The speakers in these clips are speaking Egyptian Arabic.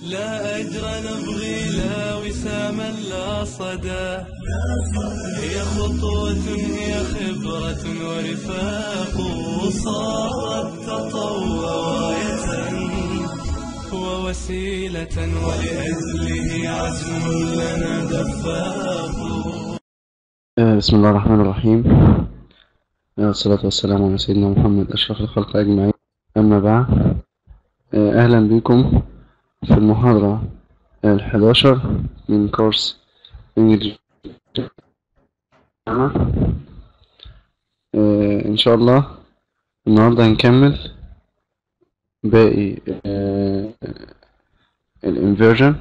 لا أجر نبغي لا وساما لا صدى هي خطوة هي خبرة ورفاق صارت تطوع راية ووسيلة ولأجله عزم لنا دفاق آه، بسم الله الرحمن الرحيم آه، والصلاة والسلام على سيدنا محمد أشرف الخلق أجمعين أما بعد آه، أهلا بكم في المحاضرة الحداشر من كورس إنجليزي آه، إن شاء الله النهاردة هنكمل باقي الانفيرجن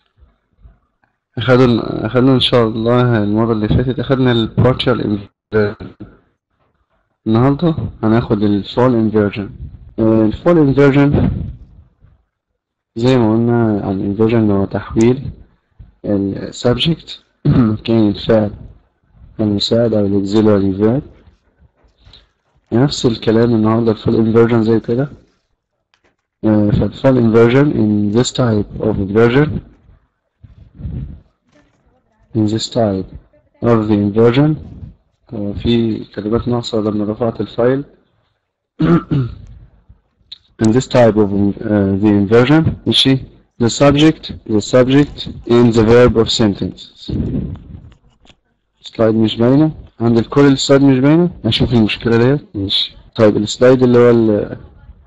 أخدنا أخدنا إن شاء الله المرة اللي فاتت أخدنا ال partial inversion النهاردة هناخد ال full inversion آه، ال full inversion زي ما قلنا عن inversion اللي هو تحويل ال subject كان الفعل المساعد أو ال auxiliary verb نفس الكلام النهاردة ال full inversion زي كده آه، فال full inversion in this type of inversion in this type of the inversion هو في كلمات ناقصة لما رفعت الفايل in this type of uh, the inversion ماشي the subject the subject in the verb of sentence سلايد مش باينة عند الكل السلايد مش باينة أشوف المشكلة ديت ماشي طيب السلايد اللي هو ال-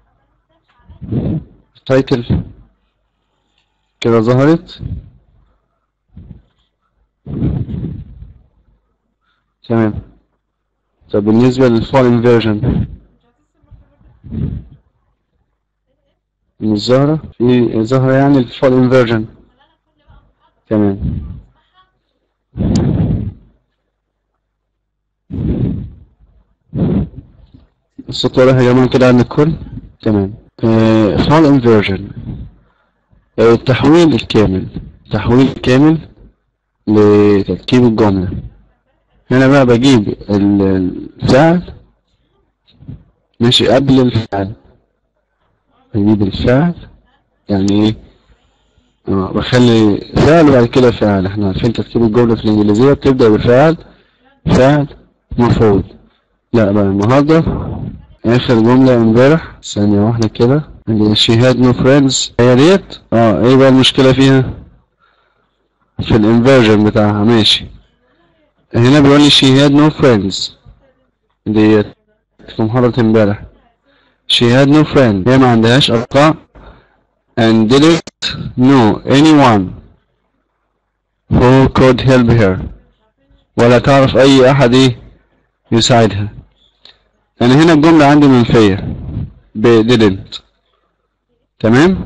التايتل كده ظهرت تمام طب بالنسبة للفول انفيرجن مش ظاهرة في ظاهرة يعني الفول انفيرجن تمام الصوت واضح يا جماعة كده عند الكل تمام فول انفيرجن التحويل الكامل تحويل كامل لتركيب الجملة هنا بقى بجيب ال- الفعل ماشي قبل الفعل بجيب الفعل يعني ايه اه بخلي فعل وبعد كده فعل احنا عارفين تركيب الجملة في الانجليزية بتبدأ بفعل فعل مفعول لا بقى النهاردة اخر جملة امبارح ثانية واحدة كده اللي she had no friends هي ديت اه ايه بقى المشكلة فيها في الانفيرجن بتاعها ماشي هنا بيقول لي she had no friends ديت في محاضرة امبارح she had no friend هي ما عندهاش أصدقاء and didn't know anyone who could help her ولا تعرف أي أحد إيه يساعدها أنا هنا الجملة عندي منفية ب didn't تمام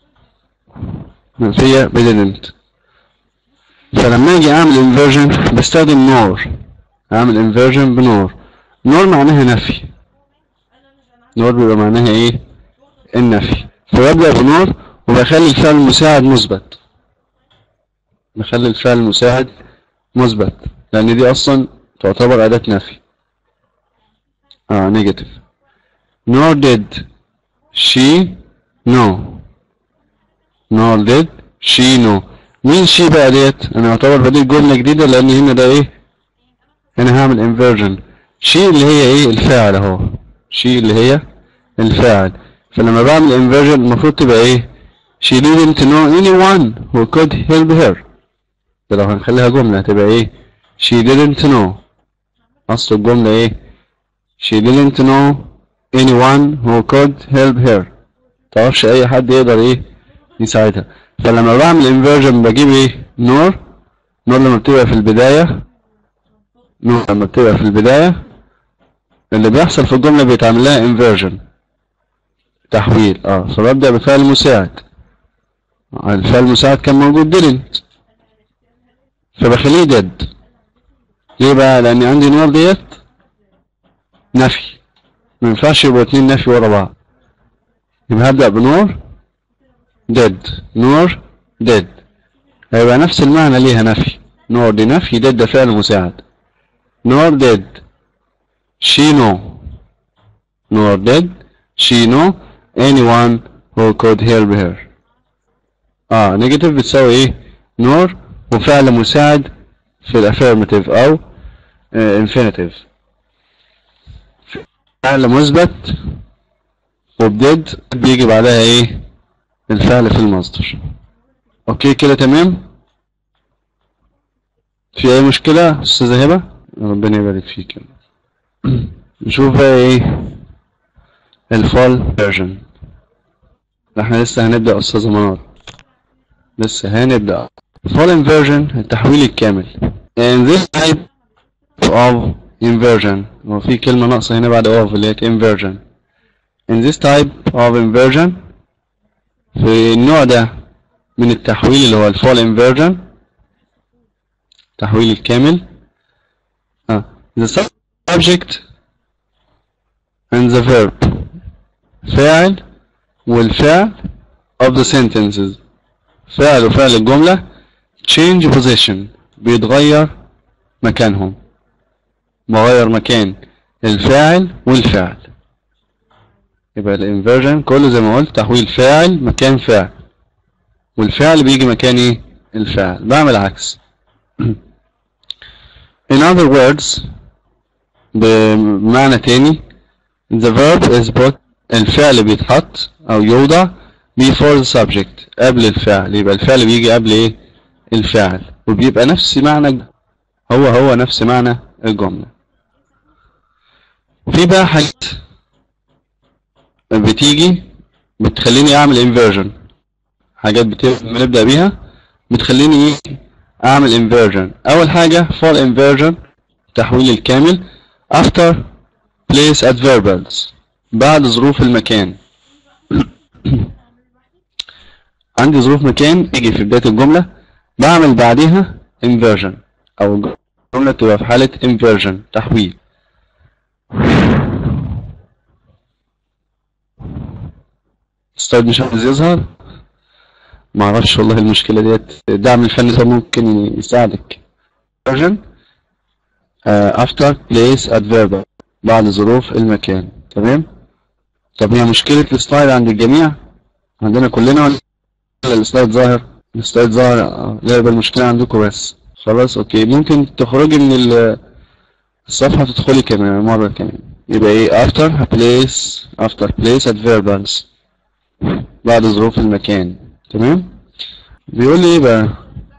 منفية ب didn't فلما اجي اعمل انفيرجن بستخدم نور اعمل انفيرجن بنور نور معناها نفي نور بيبقى معناها ايه النفي فببدأ بنور وبخلي الفعل المساعد مثبت بخلي الفعل المساعد مثبت لان دي اصلا تعتبر اداة نفي اه نيجاتيف nor did she know nor did she know مين شي بقى ديت انا اعتبر بديل جملة جديدة لان هنا ده ايه هنا هعمل انفيرجن شي اللي هي ايه الفاعل اهو شي اللي هي الفاعل فلما بعمل انفيرجن المفروض تبقى ايه she didn't know anyone who could help her ده لو هنخليها جملة هتبقى ايه she didn't know اصل الجملة ايه she didn't know anyone who could help her متعرفش اي حد يقدر ايه يساعدها فلما بعمل انفيرجن بجيب ايه نور نور لما بتبقى في البداية نور لما بتبقى في البداية اللي بيحصل في الجملة بيتعمل لها انفيرجن تحويل اه فببدأ بفعل مساعد الفعل المساعد كان موجود didn't فبخليه did ليه بقى لان عندي نور ديت نفي ما ينفعش يبقوا اتنين نفي ورا بعض يبقى هبدأ بنور did نور did هيبقى نفس المعنى ليها نفي نور دي نفي did ده فعل مساعد نور did she know nor did she know anyone who could help her اه نيجاتيف بتساوي ايه نور وفعل مساعد في الافيرماتيف او انفينيتيف فعل مثبت وبديد بيجي بعدها ايه الفعل في المصدر اوكي كده تمام في اي مشكلة استاذة هبة ربنا يبارك فيك نشوف بقى ايه الفول فيرجن احنا لسه هنبدأ استاذة منار لسه هنبدأ فول inversion التحويل الكامل in this type of inversion هو في كلمة ناقصة هنا بعد of اللي هي inversion in this type of inversion في النوع ده من التحويل اللي هو الفول inversion التحويل الكامل آه. the subject and the verb فاعل والفعل of the sentences فعل وفعل الجملة change position بيتغير مكانهم بغير مكان الفاعل والفعل يبقى الانفيرجن كله زي ما قلت تحويل فاعل مكان فعل والفعل بيجي مكان ايه الفعل بعمل عكس in other words بمعنى تاني the verb is put الفعل بيتحط او يوضع before the subject قبل الفعل يبقى الفعل بيجي قبل ايه الفعل وبيبقى نفس معنى هو هو نفس معنى الجملة في بقى حاجات بتيجي بتخليني اعمل inversion حاجات بنبدأ بيها بتخليني ايه اعمل inversion اول حاجة for inversion تحويل الكامل after place adverbals بعد ظروف المكان عندي ظروف مكان يجي في بداية الجملة بعمل بعدها inversion او الجملة تبقى في حالة inversion تحويل السلايد مش عايز يظهر معرفش والله المشكلة ديت الدعم الفني ده ممكن يساعدك inversion uh, after place adverb بعد ظروف المكان تمام طب هي مشكلة السلايد عند الجميع عندنا كلنا ولا السلايد ظاهر السلايد ظاهر آه، لا يبقى المشكلة عندكم بس خلاص اوكي ممكن تخرجي من ال- الصفحة تدخلي كمان مرة كمان يبقى ايه after place after place adverbals بعد ظروف المكان تمام بيقول لي ايه بقى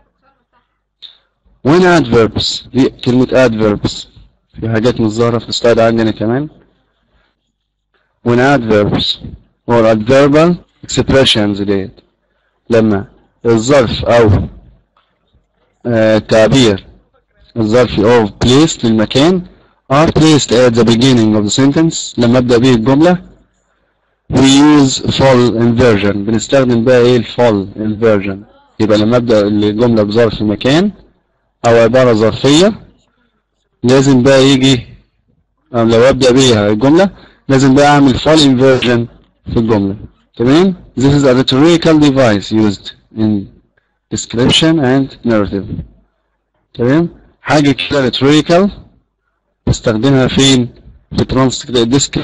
when adverbs دي كلمة adverbs في حاجات مش ظاهرة في السلايد عندنا كمان when adverbs or adverbal expressions ديت لما الظرف او آه تعبير الظرف of place للمكان are placed at the beginning of the sentence لما ابدأ به الجملة we use full inversion بنستخدم بقى ايه الفول inversion يبقى لما ابدأ الجملة بظرف مكان او عبارة ظرفية لازم بقى يجي أو لو ابدأ بيها الجملة لازم بقى اعمل full inversion في الجملة تمام this is a rhetorical device used in description and narrative تمام حاجة كده rhetorical بستخدمها فين في transcription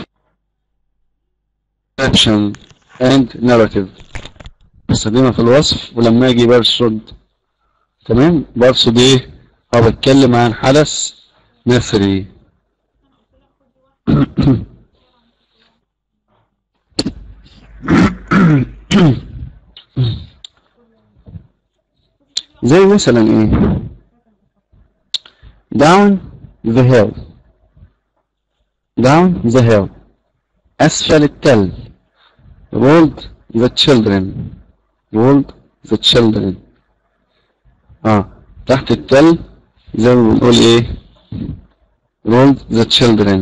and narrative بستخدمها في الوصف ولما اجي برصد تمام برصد ايه او بتكلم عن حدث نثري زي مثلا ايه down the hill down the hill أسفل التل rolled the children rolled the children اه تحت التل زي ما بنقول ايه rolled the children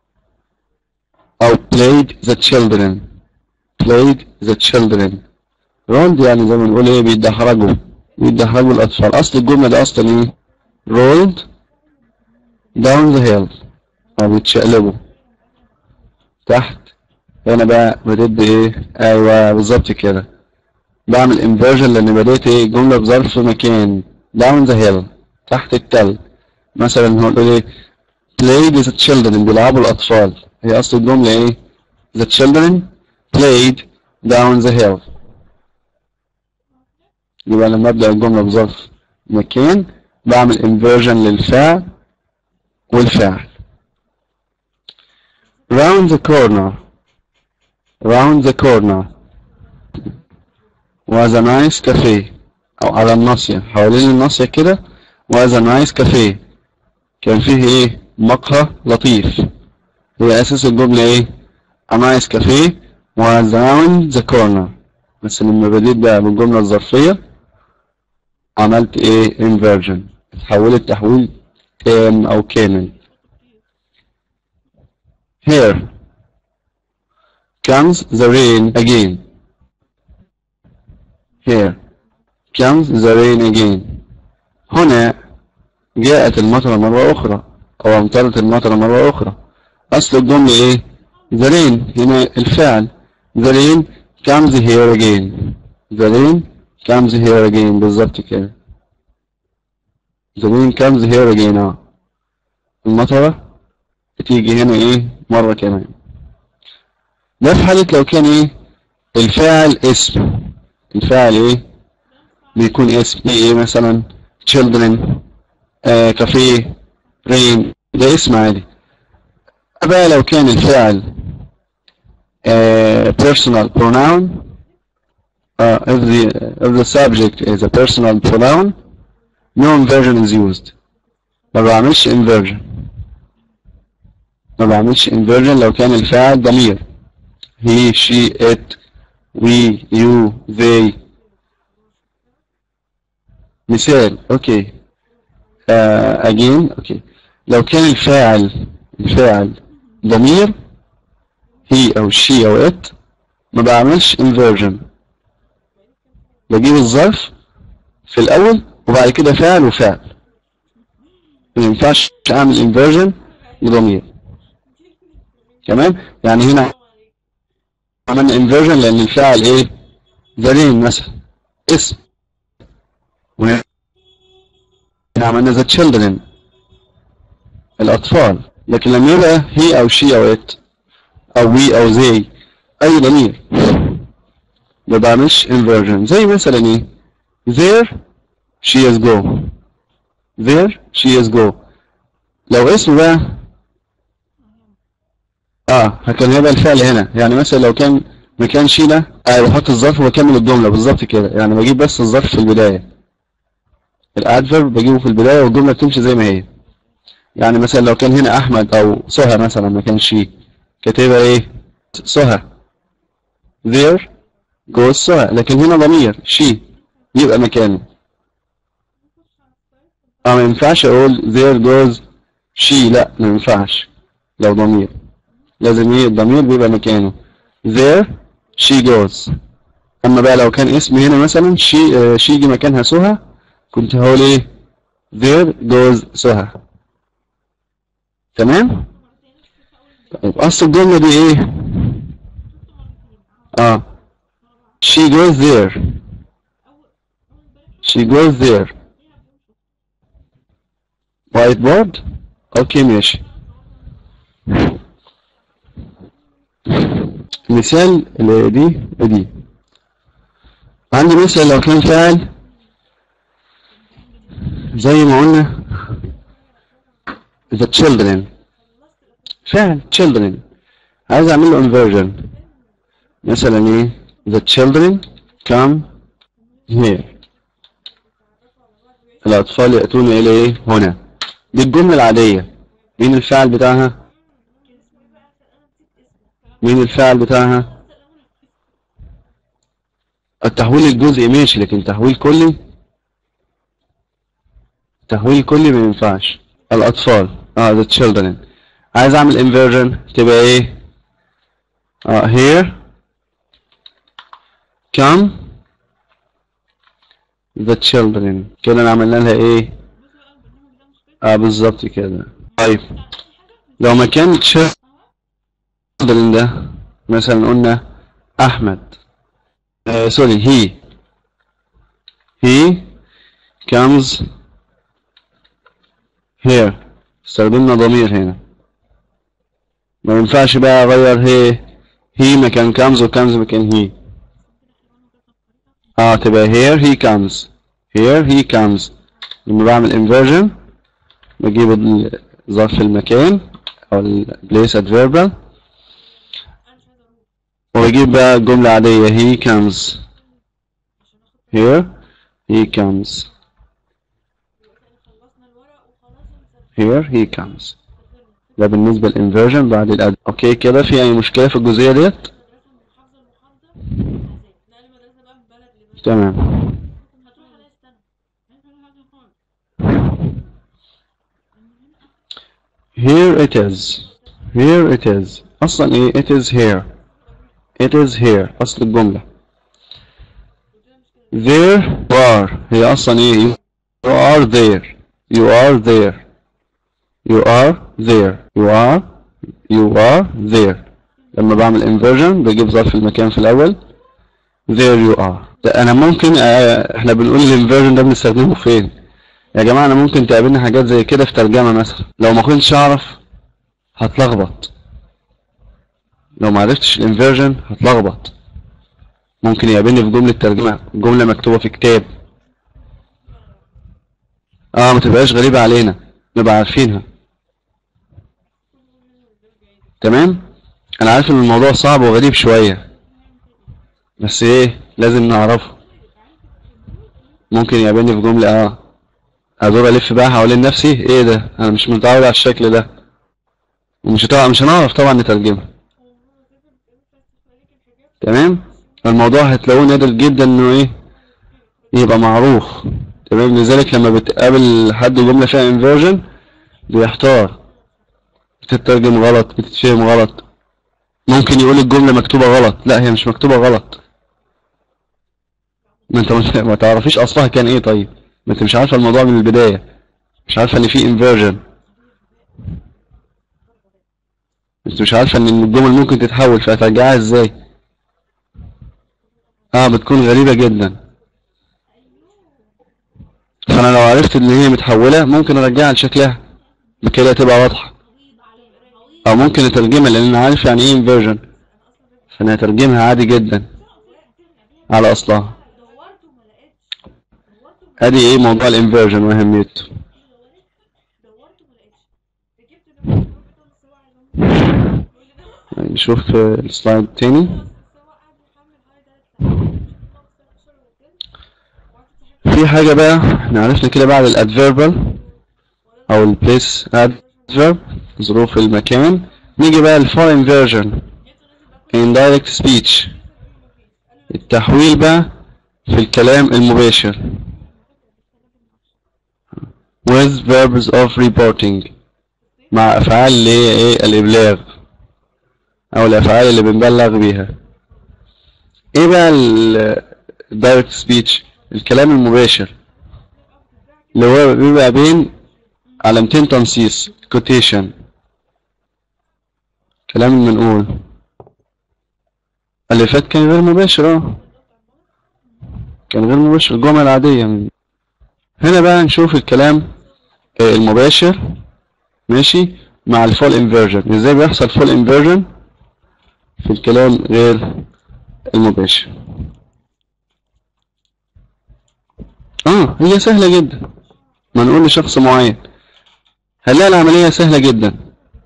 أو played the children played the children rolled يعني زي ما بنقول ايه بيدحرجوا بيدحرجوا الأطفال أصل الجملة ده أصلا ايه rolled down the hill أو بيتشقلبوا تحت هنا بقى بديت بايه ايوه بالظبط كده بعمل inversion لان بديت ايه جمله بظرف مكان down the hill تحت التل مثلا هقول ايه played with the children بيلعبوا الاطفال هي اصل الجمله ايه the children played down the hill يبقى لما ابدا الجمله بظرف مكان بعمل inversion للفعل والفاعل round the corner round the corner was a nice cafe او على الناصية حوالين الناصية كده was a nice cafe كان فيه ايه مقهى لطيف هي اساس الجملة ايه a nice cafe was around the corner بس لما بديت بقى بالجملة الظرفية عملت ايه inversion اتحولت تحويل تام او كامل here comes the rain again here comes the rain again هنا جاءت المطر مرة أخرى أو أمطرت المطر مرة أخرى أصل الجملة إيه؟ the rain هنا الفعل the rain comes here again the rain comes here again بالظبط كده the rain comes here again اه المطرة بتيجي هنا إيه؟ مرة كمان ده في حالة لو كان إيه؟ الفاعل اسم الفاعل إيه؟ بيكون اسم ايه مثلا children آه كافيه rain ده اسم عادي بقى لو كان الفعل آه personal pronoun uh, if the if the subject is a personal pronoun no inversion is used ما بعملش inversion ما بعملش inversion لو كان الفاعل ضمير he she it we you they مثال اوكي آه again اوكي لو كان الفاعل الفاعل ضمير هي او she او it ما بعملش inversion بجيب الظرف في الاول وبعد كده فاعل وفاعل ما ينفعش اعمل inversion لضمير تمام يعني هنا عملنا inversion لان الفاعل ايه ذليل مثلا اسم وهنا عملنا the children الأطفال لكن لما يبقى he أو she أو it أو we أو they أي ضمير ما بعملش inversion زي مثلا إيه there she is go there she is go لو اسم بقى اه كان هيبقى الفعل هنا يعني مثلا لو كان مكان شي ده آه بحط الظرف وبكمل الجملة بالظبط كده يعني بجيب بس الظرف في البداية الادفرب بجيبه في البداية والجملة بتمشي زي ما هي يعني مثلا لو كان هنا احمد او سهى مثلا ما كان شي كاتبها ايه سهى there goes سهى لكن هنا ضمير شي يبقى مكانه اه ما ينفعش اقول there goes she لا ما ينفعش لو ضمير لازم ايه الضمير بيبقى مكانه there she goes اما بقى لو كان اسم هنا مثلا she آه she يجي مكانها سهى كنت هقول ايه there goes سهى تمام طيب اصل الجملة دي ايه اه she goes there she goes there وايت بورد اوكي ماشي مثال اللي دي دي عندي مثال لو كان فاعل زي ما قلنا the children فعل children عايز اعمل له inversion مثلا ايه the children come here الاطفال ياتون الى ايه هنا دي الجملة العادية مين الفاعل بتاعها مين الفاعل بتاعها التحويل الجزئي ماشي لكن تحويل كلي تحويل كلي ما ينفعش الاطفال اه the children عايز اعمل inversion تبقى ايه اه here come the children كده عملنا لها ايه اه بالظبط كده طيب لو مكان children ده مثلا قلنا احمد آه سوري he he comes here استخدمنا ضمير هنا ما ينفعش بقى اغير هي هي مكان comes و comes مكان he اه تبقى here he comes here he comes لما بعمل inversion بجيب ال- ظرف المكان او ال place adverbial وبجيب بقى جملة عادية he comes here he comes here he comes ده بالنسبة للانفيرجن بعد الاد اوكي كده في اي مشكلة في الجزئية ديت تمام here it is here it is اصلا ايه it is here it is here اصل الجملة there you are هي اصلا ايه you are there you are there you are there you are you are there لما بعمل inversion بجيب ظرف المكان في الاول there you are ده انا ممكن آه، احنا بنقول الانفيرجن ده بنستخدمه فين يا جماعة انا ممكن تقابلني حاجات زي كده في ترجمة مثلا لو ما كنتش اعرف هتلخبط لو ما عرفتش الانفيرجن هتلخبط ممكن يقابلني في جملة ترجمة جملة مكتوبة في كتاب اه ما تبقاش غريبة علينا نبقى عارفينها تمام انا عارف ان الموضوع صعب وغريب شوية بس ايه لازم نعرفه ممكن يقابلني في جملة اه ادور الف بقى حوالين نفسي ايه ده انا مش متعود على الشكل ده ومش هتعرف مش هنعرف طبعا نترجمها تمام الموضوع هتلاقوه نادر جدا انه ايه يبقى معروف تمام لذلك لما بتقابل حد جملة فيها انفيرجن بيحتار بتترجم غلط بتتفهم غلط ممكن يقول الجملة مكتوبة غلط لا هي مش مكتوبة غلط ما انت ما- ما تعرفيش اصلها كان ايه طيب ما انت مش عارفة الموضوع من البداية مش عارفة ان في انفيرجن انت مش عارفة ان الجمل ممكن تتحول فهترجعها ازاي اه بتكون غريبة جدا فانا لو عرفت ان هي متحولة ممكن ارجعها لشكلها بكده تبقى واضحة او ممكن اترجمها لان انا عارف يعني ايه انفيرجن فانا هترجمها عادي جدا على اصلها ادي ايه موضوع الانفيرجن واهميته نشوف السلايد التاني في حاجة بقى احنا عرفنا كده بعد الادفيربال او البليس adverb ظروف المكان نيجي بقى الفورين فيرجن indirect speech التحويل بقى في الكلام المباشر with verbs of reporting مع افعال اللي هي ايه الابلاغ او الافعال اللي بنبلغ بيها ايه بقى ال direct speech الكلام المباشر اللي هو بيبقى بين علامتين تنصيص quotation كلام المنقول اللي فات كان غير مباشر اه كان غير مباشر جمل عادية من هنا بقى نشوف الكلام آه، المباشر ماشي مع الفول انفيرجن ازاي بيحصل فول انفيرجن في الكلام غير المباشر اه هي سهلة جدا ما نقول لشخص معين هنلاقي العملية سهلة جدا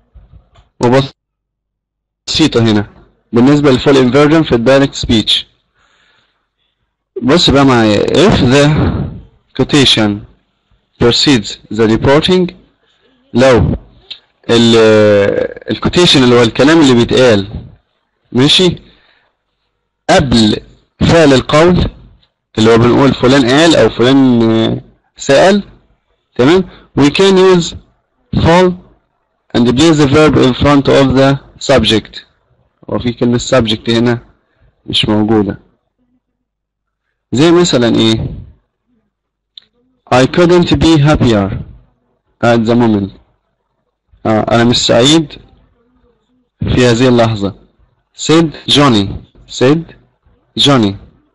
وبسيطة هنا بالنسبة للفول انفيرجن في الدايركت سبيتش بص بقى معايا if the quotation precedes the reporting لو ال الكوتيشن اللي هو الكلام اللي بيتقال ماشي قبل فعل القول اللي هو بنقول فلان قال او فلان آه، سأل تمام we can use fall and place the verb in front of the subject وفي كلمة subject هنا مش موجودة زي مثلا ايه I couldn't be happier at the moment آه أنا مش سعيد في هذه اللحظة said Johnny said Johnny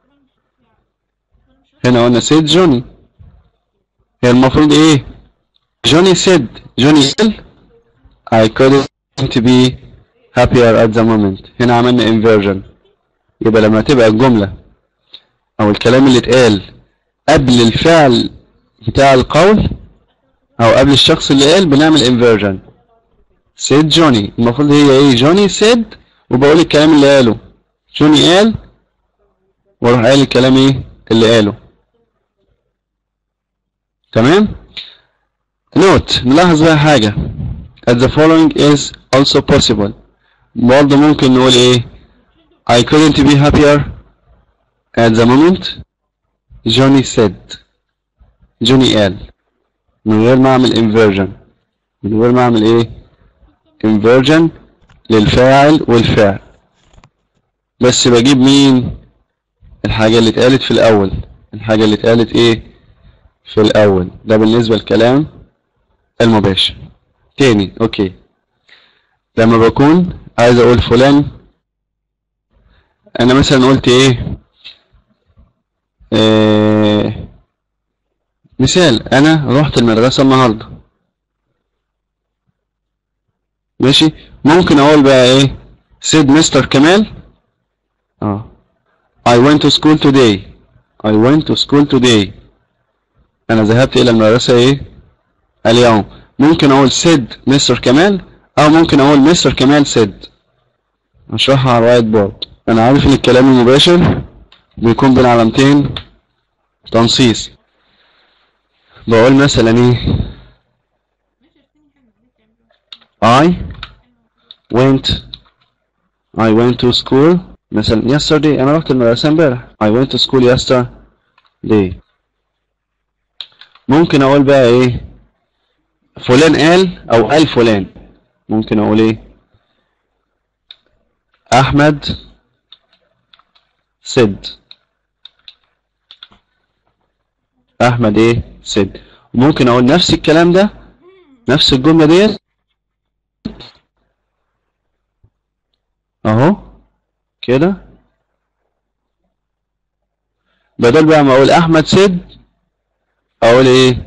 هنا قلنا said Johnny هي المفروض ايه Johnny said Johnny قال I couldn't be happier at the moment هنا عملنا inversion يبقى لما تبقى الجملة او الكلام اللي اتقال قبل الفعل بتاع القول او قبل الشخص اللي قال بنعمل inversion said جوني المفروض هي ايه جوني said وبقول الكلام اللي قاله جوني قال واروح قايل الكلام ايه اللي قاله تمام نوت نلاحظ بقى حاجة at the following is also possible برضه ممكن نقول ايه I couldn't be happier at the moment Johnny said جوني قال من غير ما اعمل inversion من غير ما اعمل ايه inversion للفاعل والفعل بس بجيب مين الحاجة اللي اتقالت في الأول الحاجة اللي اتقالت ايه في الأول ده بالنسبة للكلام المباشر تاني اوكي لما بكون عايز اقول فلان انا مثلا قلت ايه آه مثال انا رحت المدرسة النهاردة ماشي ممكن اقول بقى ايه سيد مستر كمال اه I went to school today I went to school today انا ذهبت الى المدرسة ايه اليوم ممكن اقول سيد مستر كمال او ممكن اقول مستر كمال سيد اشرحها على الوايت بورد انا عارف ان الكلام المباشر بيكون بين علامتين تنصيص بقول مثلا ايه I went I went to school مثلا yesterday انا رحت المدرسة امبارح I went to school yesterday ممكن اقول بقى ايه فلان قال او قال فلان ممكن اقول ايه احمد سد احمد ايه سد ممكن اقول نفس الكلام ده نفس الجملة ديت اهو كده بدل بقى ما اقول احمد سد اقول ايه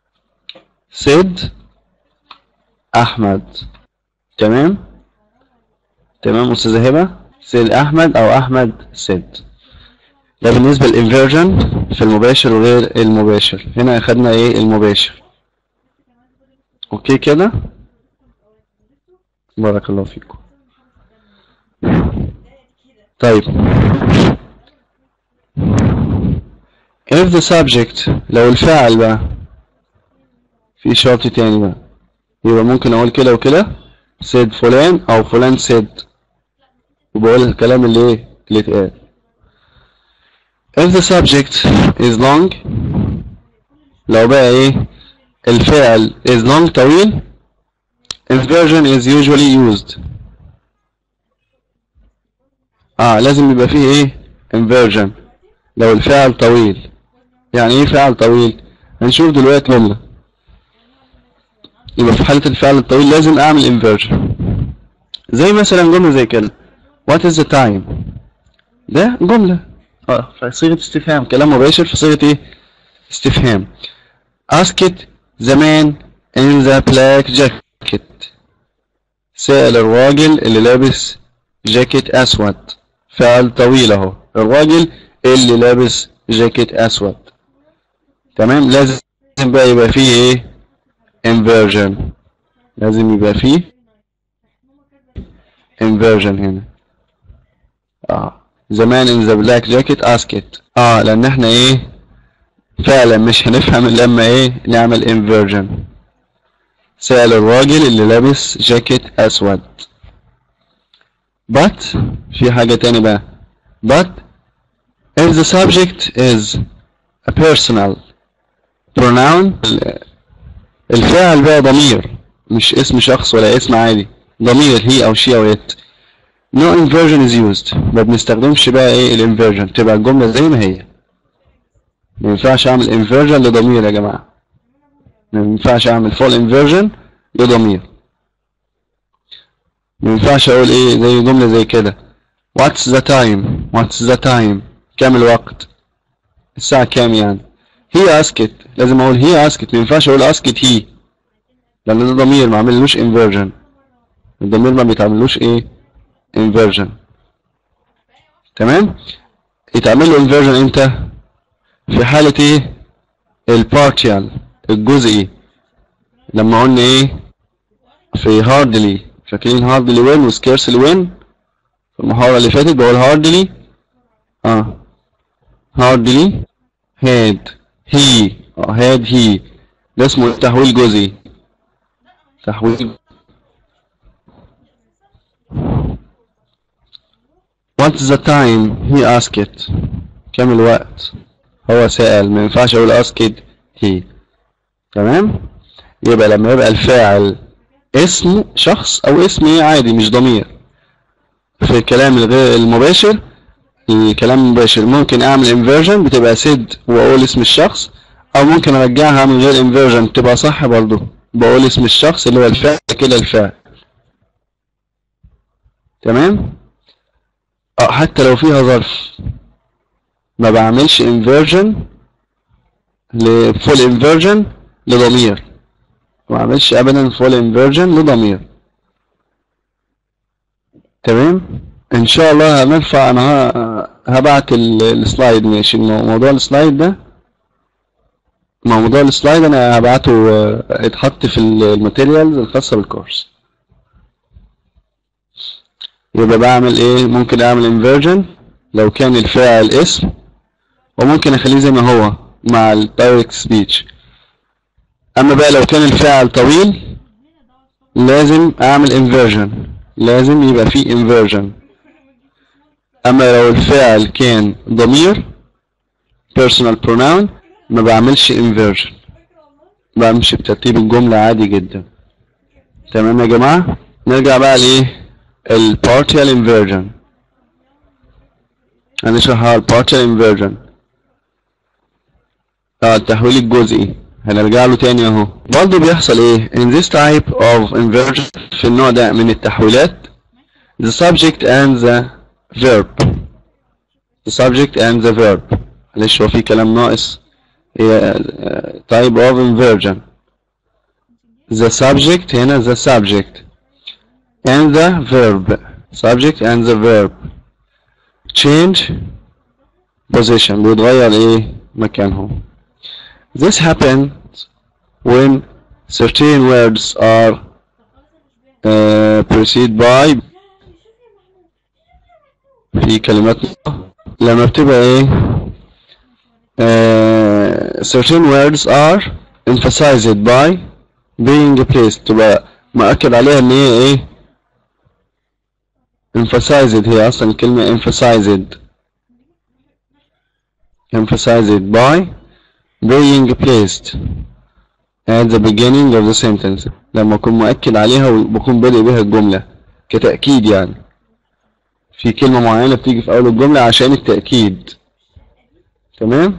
سد احمد تمام تمام استاذه هبه سيد احمد او احمد سد ده بالنسبه للانفيرجن في المباشر وغير المباشر هنا اخدنا ايه المباشر اوكي كده بارك الله فيكم طيب if the subject لو الفاعل بقى في شرط تاني بقى يبقى ممكن اقول كده وكده said فلان او فلان said وبقول الكلام اللي ايه اللي اتقال if the subject is long لو بقى ايه الفعل is long طويل inversion is usually used اه لازم يبقى فيه ايه inversion لو الفعل طويل يعني ايه فعل طويل هنشوف دلوقتي جملة يبقى في حالة الفعل الطويل لازم اعمل inversion زي مثلا جملة زي كده what is the time ده جملة اه في صيغة استفهام كلام مباشر في صيغة ايه استفهام asked the man in the black jacket سأل الراجل اللي لابس جاكيت اسود فعل طويل اهو الراجل اللي لابس جاكيت اسود تمام لازم بقى يبقى فيه ايه inversion لازم يبقى فيه inversion هنا اه زمان in the black jacket asked اه لان احنا ايه فعلا مش هنفهم الا لما ايه نعمل inversion سأل الراجل اللي لابس جاكيت اسود but في حاجة تاني بقى but if the subject is a personal pronoun الفاعل بقى ضمير مش اسم شخص ولا اسم عادي ضمير هي او شي او it no inversion is used ما بنستخدمش بقى ايه الانفيرجن تبقى الجملة زي ما هي ما ينفعش اعمل inversion لضمير يا جماعة ما ينفعش اعمل full inversion لضمير ما ينفعش اقول ايه زي جملة زي كده what's the time what's the time كام الوقت الساعة كام يعني هي asked لازم اقول هي asked ما ينفعش اقول asked he لان ده ضمير ما عملوش inversion الضمير ما بيتعملوش ايه inversion تمام يتعمل له انفيرجن امتى في حالة ايه البارتيال الجزئي لما قلنا ايه في هاردلي فاكرين هاردلي وين وسكيرسلي وين في المحاضرة اللي فاتت بقول هاردلي اه هاردلي هاد هي اه هاد هي ده اسمه تحويل جزئي تحويل What's the time he asked كم الوقت هو سأل ما ينفعش اقول asked he تمام يبقى لما يبقى الفاعل اسم شخص او اسم ايه عادي مش ضمير في الكلام الغير المباشر الكلام المباشر ممكن اعمل انفيرجن بتبقى سيد واقول اسم الشخص او ممكن ارجعها من غير انفيرجن تبقى صح برضو بقول اسم الشخص اللي هو الفعل كده الفعل تمام اه حتى لو فيها ظرف ما بعملش انفيرجن لفول انفيرجن لضمير ما بعملش ابدا فول انفيرجن لضمير تمام ان شاء الله هنرفع انا ه- هبعت ال- السلايد ماشي المو- موضوع السلايد ده موضوع السلايد انا هبعته آه، اتحط في ال- الماتيريالز الخاصة بالكورس يبقى بعمل ايه ممكن اعمل انفيرجن لو كان الفاعل اسم وممكن اخليه زي ما هو مع الدايركت سبيتش اما بقى لو كان الفاعل طويل لازم اعمل انفيرجن لازم يبقى فيه انفيرجن اما لو الفاعل كان ضمير personal pronoun ما بعملش inversion بمشي بترتيب الجملة عادي جدا تمام يا جماعة نرجع بقى لايه ال partial inversion هنشرح ال partial inversion اه التحويل الجزئي هنرجع له تاني اهو برضه بيحصل ايه in this type of inversion في النوع ده من التحويلات the subject and the verb the subject and the verb معلش هو في كلام ناقص هي uh, type of inversion the subject هنا the subject and the verb subject and the verb change position بيتغير ايه مكانهم this happens when certain words are uh, preceded by في كلمات لما بتبقى ايه uh, certain words are emphasized by being placed تبقى مؤكد عليها ان هي ايه emphasized هي اصلا الكلمة emphasized emphasized by being placed at the beginning of the sentence لما اكون مؤكد عليها وبكون بادئ بها الجملة كتأكيد يعني في كلمة معينة بتيجي في أول الجملة عشان التأكيد تمام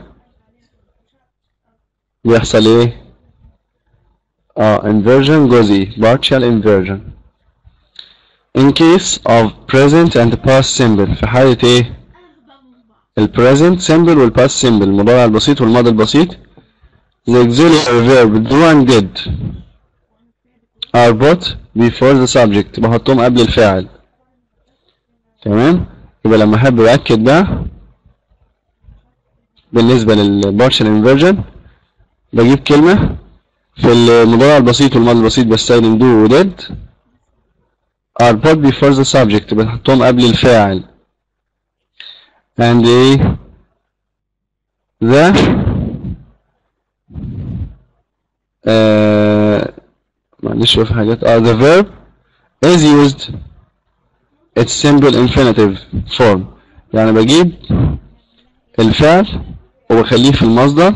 بيحصل ايه اه inversion جزئي partial inversion in case of present and past simple في حالة ايه ال present simple وال past simple المضارع البسيط والماضي البسيط the auxiliary verb do and did are put before the subject بحطهم قبل الفاعل تمام يبقى لما احب اؤكد ده بالنسبة للبارشل inversion بجيب كلمة في المضارع البسيط والماضي البسيط بستخدم do و did are put before the subject بنحطهم قبل الفاعل and ايه the آه معلش في حاجات اه the verb is used its simple infinitive form يعني بجيب الفعل وبخليه في المصدر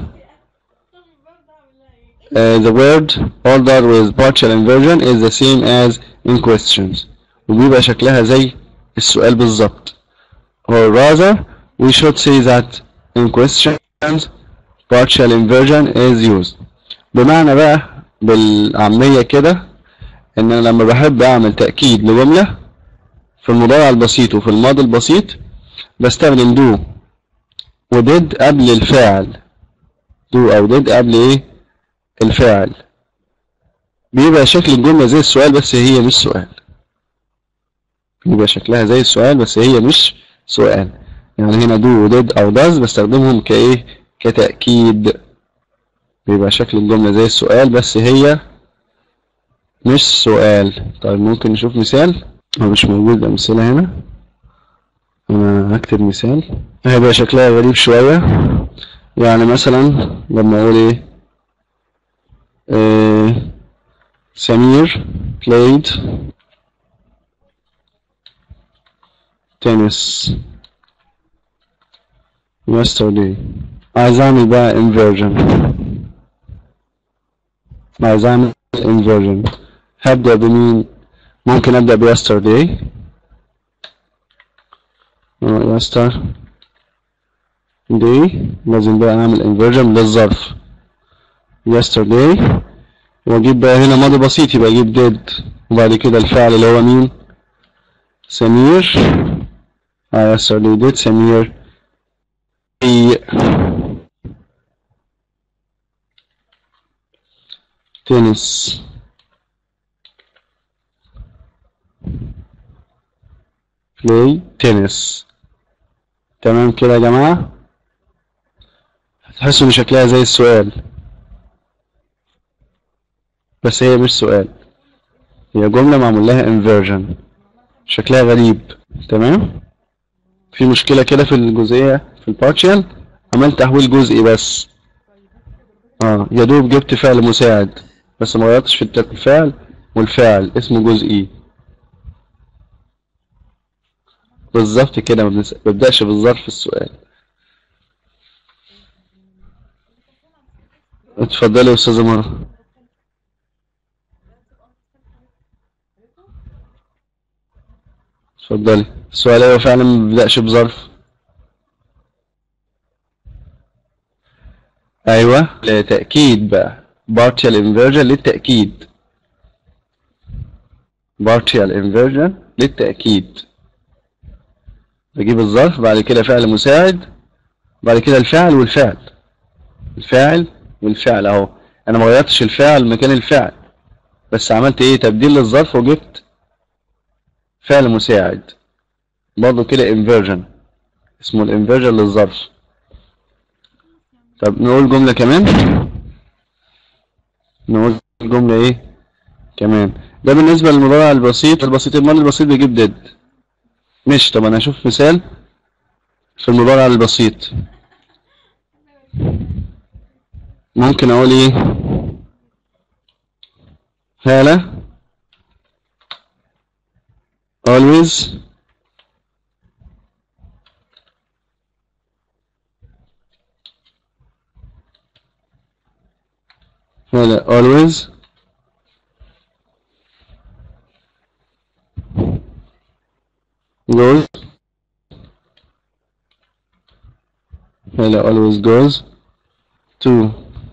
uh, the word ordered with partial inversion is the same as in questions وبيبقى شكلها زي السؤال بالظبط or rather we should say that in questions partial inversion is used بمعنى بقى بالعامية كده ان انا لما بحب اعمل تأكيد لجملة في المضارع البسيط وفي الماضي البسيط بستخدم do و did قبل الفاعل do او did قبل ايه الفاعل بيبقى شكل الجملة زي السؤال بس هي مش سؤال بيبقى شكلها زي السؤال بس هي مش سؤال يعني هنا do و did أو does بستخدمهم كإيه كتأكيد بيبقى شكل الجملة زي السؤال بس هي مش سؤال طيب ممكن نشوف مثال هو مش موجود أمثلة هنا أنا هكتب مثال هيبقى شكلها غريب شوية يعني مثلا لما أقول إيه آه، سمير played tennis yesterday عايز أعمل بقى inversion عايز أعمل inversion هبدأ بمين ممكن أبدأ ب yesterday آه، yesterday لازم بقى أعمل inversion للظرف yesterday واجيب بقى هنا ماضي بسيط يبقى اجيب did وبعد كده الفعل اللي هو مين سمير اه yesterday did سمير play tennis play tennis تمام كده يا جماعة هتحسوا ان شكلها زي السؤال بس هي مش سؤال هي جملة معمول لها inversion شكلها غريب تمام في مشكلة كده في الجزئية في البارشال عملت تحويل جزئي بس اه يا دوب جبت فعل مساعد بس ما غيرتش في الترك- الفعل والفعل اسمه جزئي بالظبط كده ما بنس- ببدأش بالظرف في السؤال اتفضلي يا استاذة مرة اتفضلي السؤال ايوه فعلا ما بيبدأش بظرف ايوه لتأكيد بقى partial inversion للتأكيد partial inversion للتأكيد بجيب الظرف بعد كده فعل مساعد بعد كده الفعل والفعل الفاعل والفعل اهو انا ما غيرتش الفعل مكان الفعل بس عملت ايه تبديل للظرف وجبت فعل مساعد برضه كده inversion اسمه الانفيرجن للظرف طب نقول جملة كمان نقول جملة ايه كمان ده بالنسبة للمضارع البسيط البسيط الماضي البسيط بيجيب ديد مش طب انا اشوف مثال في المضارع البسيط ممكن اقول ايه هالة always هالة always goes هالة always goes to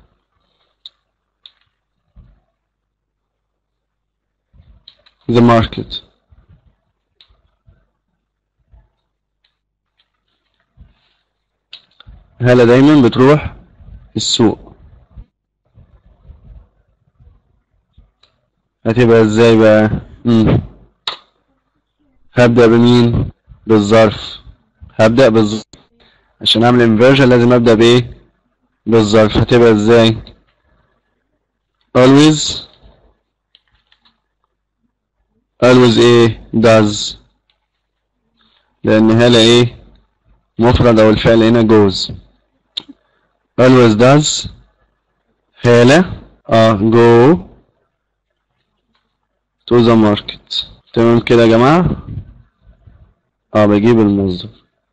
the market هالة دايما بتروح السوق هتبقى ازاي بقى مم. هبدأ بمين بالظرف هبدأ بالظرف عشان اعمل انفيرجن لازم ابدأ بايه بالظرف هتبقى ازاي always always ايه does لان هلا ايه مفرد او الفعل هنا goes always does هالة اه go to the market تمام كده يا جماعة اه بجيب المصدر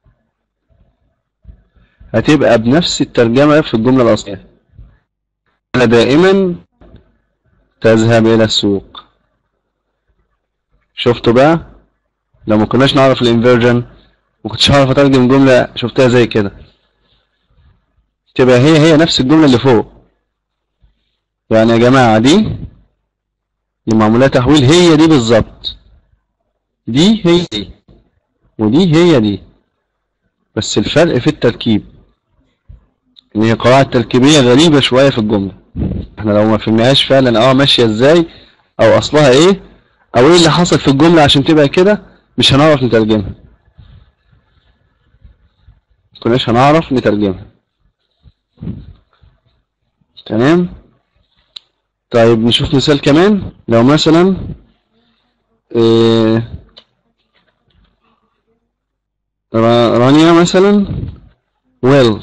هتبقى بنفس الترجمة في الجملة الأصلية أنا دائما تذهب إلى السوق شفتوا بقى لو ما كناش نعرف الانفيرجن ما كنتش هعرف اترجم جملة شفتها زي كده تبقى هي هي نفس الجملة اللي فوق يعني يا جماعة دي اللي معمولها تحويل هي دي بالظبط دي هي دي ودي هي دي بس الفرق في التركيب ان هي قواعد تركيبية غريبة شوية في الجملة احنا لو ما فهمناهاش فعلا اه ماشية ازاي او اصلها ايه او ايه اللي حصل في الجملة عشان تبقى كده مش هنعرف نترجمها كناش هنعرف نترجمها تمام طيب نشوف مثال كمان لو مثلا إيه را- رانيا مثلا will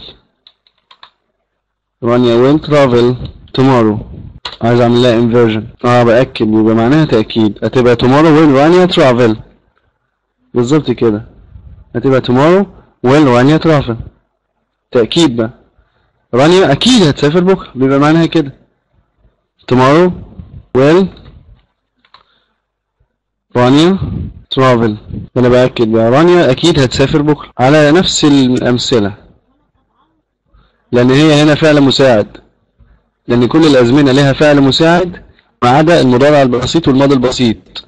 رانيا will travel tomorrow عايز اعمل لها inversion اه باكد يبقى معناها تاكيد هتبقى tomorrow will رانيا travel بالظبط كده هتبقى tomorrow will رانيا travel تاكيد بقى رانيا اكيد هتسافر بكره بيبقى معناها كده tomorrow will رانيا travel انا باكد بقى رانيا اكيد هتسافر بكره على نفس الامثله لان هي هنا فعل مساعد لان كل الازمنه لها فعل مساعد ما عدا المضارع البسيط والماضي البسيط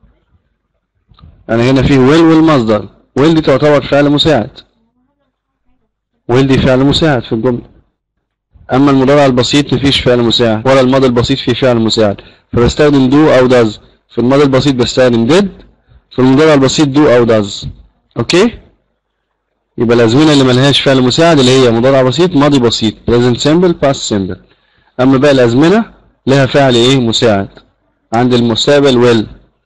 يعني هنا فيه will والمصدر will دي تعتبر فعل مساعد will دي فعل مساعد في الجمله اما المضارع البسيط مفيش فعل مساعد ولا الماضي البسيط فيه فعل مساعد فبستخدم do او does في الماضي البسيط بستخدم did في المضارع البسيط do او does اوكي يبقى الازمنه اللي ملهاش فعل مساعد اللي هي مضارع بسيط ماضي بسيط present simple past simple اما باقي الازمنه لها فعل ايه مساعد عند المستقبل will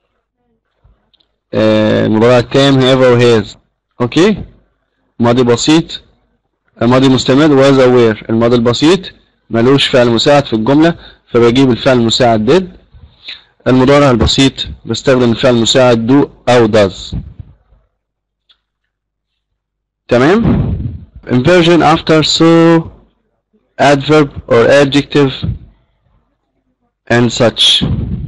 آه، المضارع التام have or has اوكي ماضي بسيط الماضي مستمر was aware الماضي البسيط ملوش فعل مساعد في الجملة فبجيب الفعل المساعد did المضارع البسيط بستخدم الفعل المساعد do أو does تمام inversion after so adverb or adjective and such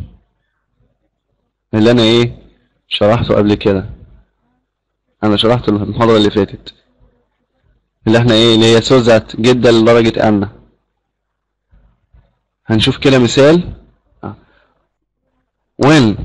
اللي انا ايه شرحته قبل كده انا شرحته المحاضرة اللي فاتت اللي احنا ايه اللي هي سو ذات جدا لدرجة ان هنشوف كده مثال آه. when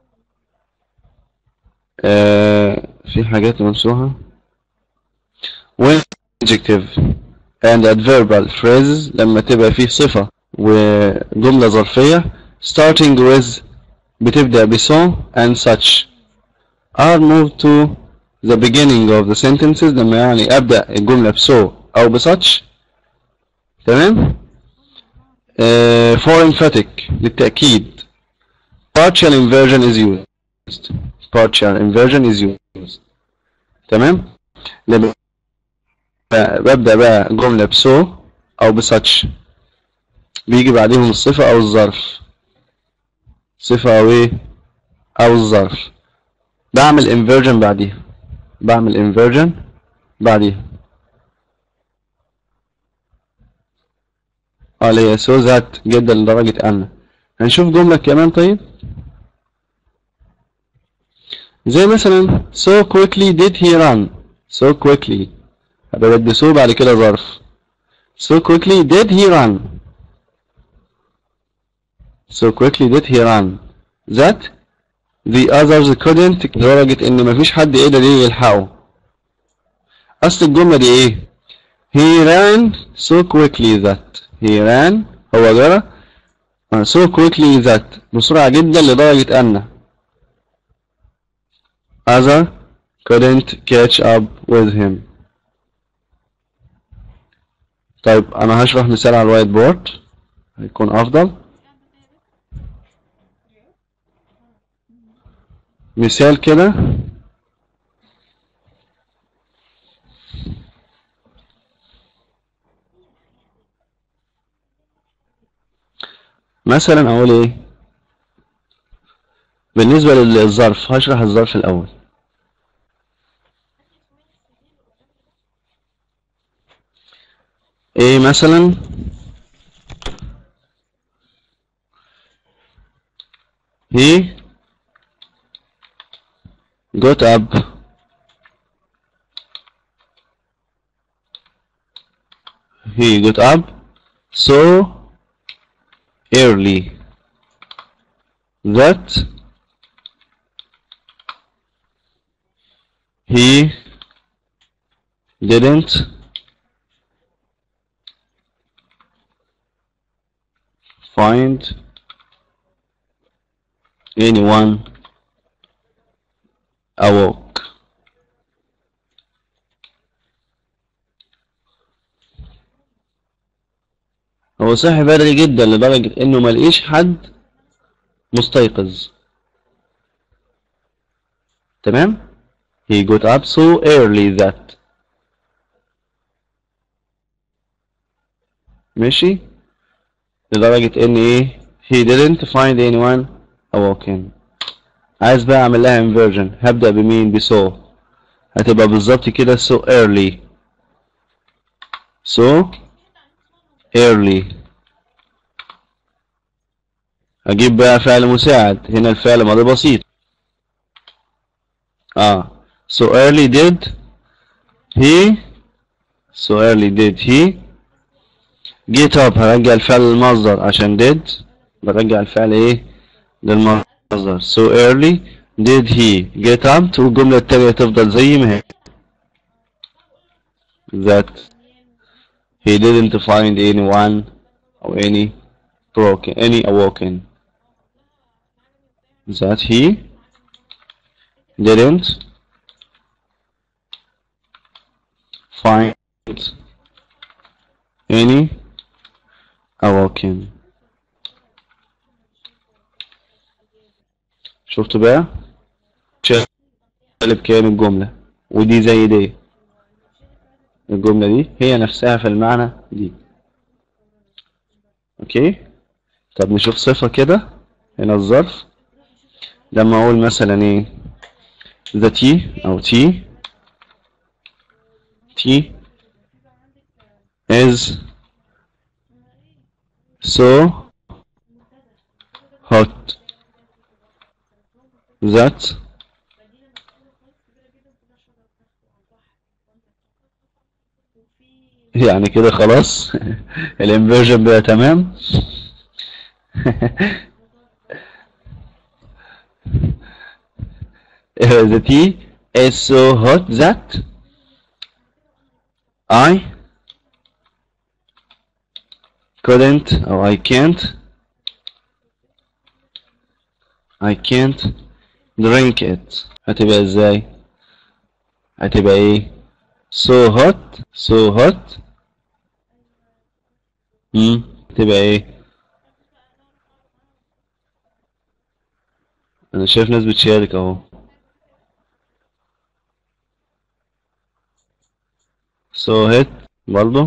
آه في حاجات ممسوحة when adjective and adverbal phrases لما تبقى فيه صفة وجملة ظرفية starting with بتبدأ ب so and such are moved to the beginning of the sentences لما يعني أبدأ الجملة ب so أو ب such تمام uh, for emphatic للتأكيد partial inversion is used partial inversion is used تمام لما ببدأ بقى جملة ب so أو ب such بيجي بعدهم الصفة أو الظرف صفة أو إيه أو الظرف بعمل inversion بعديها بعمل inversion بعديها اه اللي هي so that جدا لدرجة أن هنشوف جملة كمان طيب زي مثلا so quickly did he run so quickly هبقى بدي so بعد كده ظرف so quickly did he run so quickly did he run that the others couldn't لدرجة ان مفيش حد قدر ايه يلحقه اصل الجملة دي ايه he ran so quickly that he ran هو جرى آه، so quickly that بسرعة جدا لدرجة ان other couldn't catch up with him طيب انا هشرح مثال على الوايت بورد هيكون افضل مثال كده مثلا اقول ايه بالنسبة للظرف هشرح الظرف الاول ايه مثلا he got up he got up so early that he didn't find anyone awoke هو صحي بدري جدا لدرجة انه ملقيش حد مستيقظ تمام he got up so early that ماشي لدرجة ان ايه he didn't find anyone awoken عايز بقى اعمل لها inversion هبدأ بمين بسو هتبقى بالظبط كده so early so early اجيب بقى فعل مساعد هنا الفعل ماضي بسيط اه so early did he so early did he get up هرجع الفعل للمصدر عشان did برجع الفعل ايه للمصدر so early did he get up والجملة التانية تفضل زي ما هي that he didn't find anyone or any broken any awoken that he didn't find any awoken شفتوا بقى شقلب كام الجملة ودي زي دي الجملة دي هي نفسها في المعنى دي اوكي طب نشوف صفة كده هنا الظرف لما اقول مثلا ايه the tea او tea tea is so hot that يعني كده خلاص الانفيرجن بقى تمام the tea is so hot that I couldn't or I can't I can't drink it هتبقى ازاي هتبقى ايه so hot so hot امم هتبقى ايه انا شايف ناس بتشارك اهو so hot برضه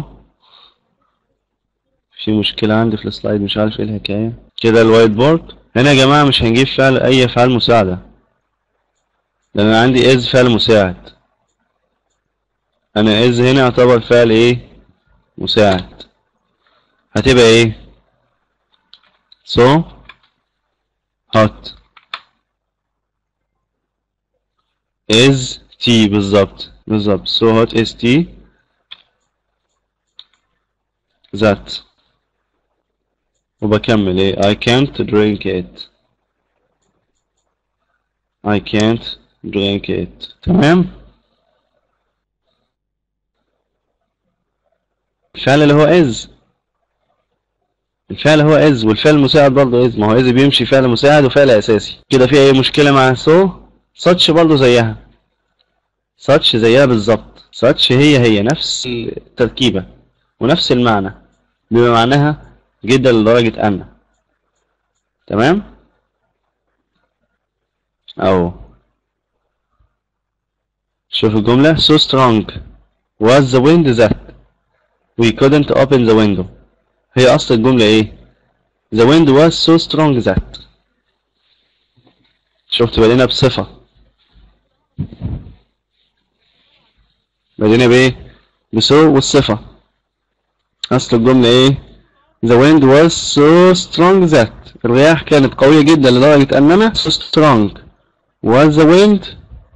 في مشكلة عندي في السلايد مش عارف ايه الحكاية كده الوايت بورد هنا يا جماعة مش هنجيب فعل اي فعل مساعدة لان انا عندي از فعل مساعد انا از هنا يعتبر فعل ايه مساعد هتبقى ايه so hot is tea بالظبط بالظبط so hot is tea that وبكمل ايه I can't drink it I can't drink it تمام الفعل اللي هو is الفعل هو is والفعل المساعد برضه is ما هو is بيمشي فعل مساعد وفعل اساسي كده في اي مشكلة مع so such برضه زيها such زيها بالظبط such هي هي نفس التركيبة ونفس المعنى بما معناها جدا لدرجة أن تمام أو شوف الجملة so strong was the wind that we couldn't open the window هي أصل الجملة إيه the wind was so strong that شفت بدينا بصفة بدينا بإيه بسو والصفة أصل الجملة إيه The wind was so strong that الرياح كانت قوية جدا لدرجة أننا so strong was the wind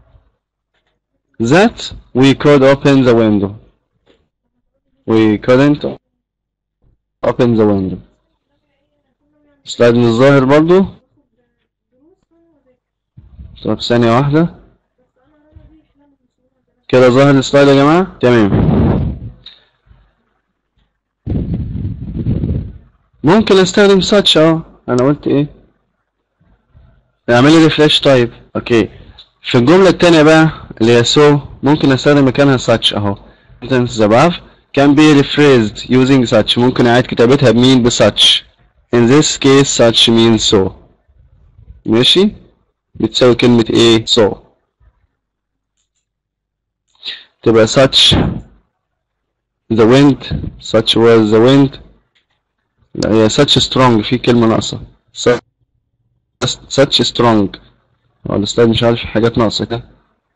that we could open the window we couldn't open the window سلايد من الظاهر برضو طب ثانية واحدة كده ظاهر السلايد يا جماعة تمام ممكن استخدم such اه انا قلت ايه اعمل لي ريفريش طيب اوكي في الجملة التانية بقى اللي هي so ممكن استخدم مكانها such اهو sentence above can be rephrased using such ممكن أعيد كتابتها بمين ب such in this case such means so ماشي بتساوي كلمة ايه so تبقى such the wind such was the wind لا هي such strong في كلمة ناقصة such, such strong هو الأستاذ مش عارف في حاجات ناقصة كده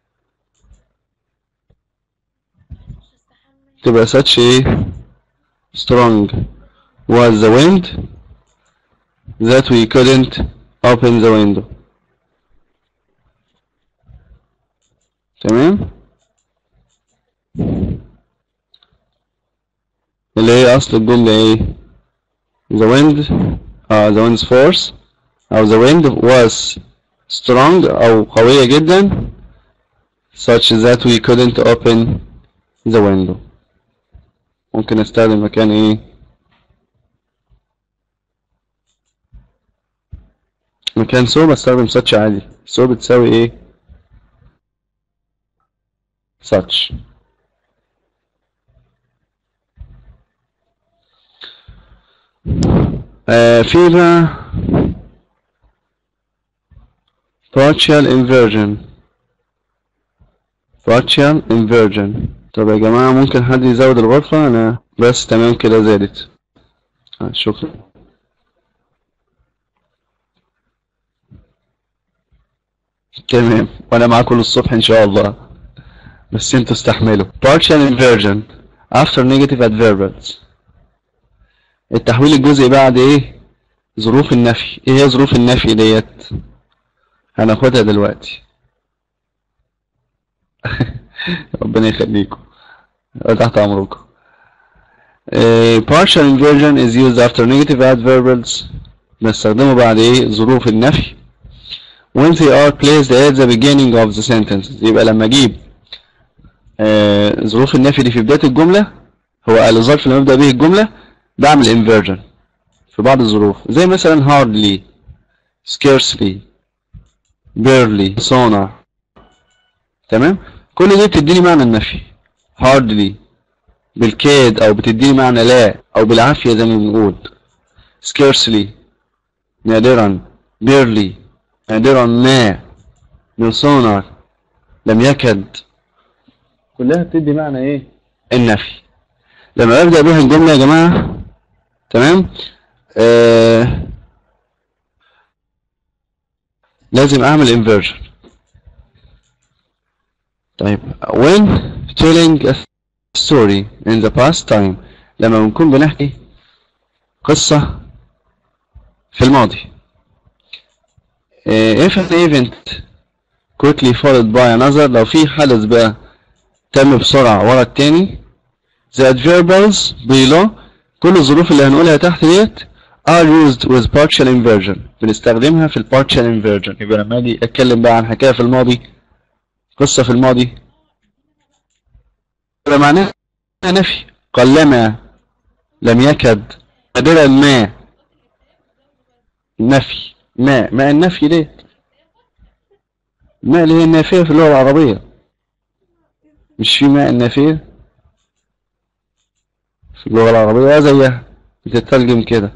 تبقى such ايه strong was the wind that we couldn't open the window تمام اللي هي أصل الجملة ايه the wind uh, the wind's force أو the wind was strong أو قوية جدا such that we couldn't open the window ممكن استخدم مكان ايه مكان سو بستخدم such عادي سو بتساوي ايه such آه في بقى partial inversion partial inversion طب يا جماعة ممكن حد يزود الغرفة أنا بس تمام كده زادت آه شكرا تمام وأنا معاكم الصبح إن شاء الله بس انتوا استحملوا partial inversion after negative adverbals التحويل الجزئي بعد ايه ظروف النفي ايه هي ظروف النفي ديت هناخدها دلوقتي ربنا يخليكم تحت امركم uh, partial inversion is used after negative adverbals بنستخدمه بعد ايه ظروف النفي when they are placed at the beginning of the sentence يبقى لما اجيب آه ظروف النفي دي في بداية الجملة هو الظرف اللي نبدأ به الجملة بعمل inversion في بعض الظروف زي مثلا hardly scarcely barely sonar تمام كل دي بتديني معنى النفي hardly بالكاد او بتديني معنى لا او بالعافية زي ما بنقول scarcely نادرا barely نادرا ما no sonar لم يكد كلها بتدي معنى ايه النفي لما ابدا بها الجمله يا جماعه تمام آه لازم اعمل inversion طيب when telling a story in the past time لما بنكون بنحكي قصة في الماضي آه if an event quickly followed by another لو في حدث بقى تم بسرعة ورا التاني the adverbals below كل الظروف اللي هنقولها تحت ديت are used with partial inversion بنستخدمها في ال partial inversion يبقى لما اجي اتكلم بقى عن حكاية في الماضي قصة في الماضي يبقى معناها نفي قلما لم يكد نادرا ما نفي ما ما النفي ديت ما اللي هي النافية في اللغة العربية مش في ماء النافية في اللغة العربية زيها بتترجم كده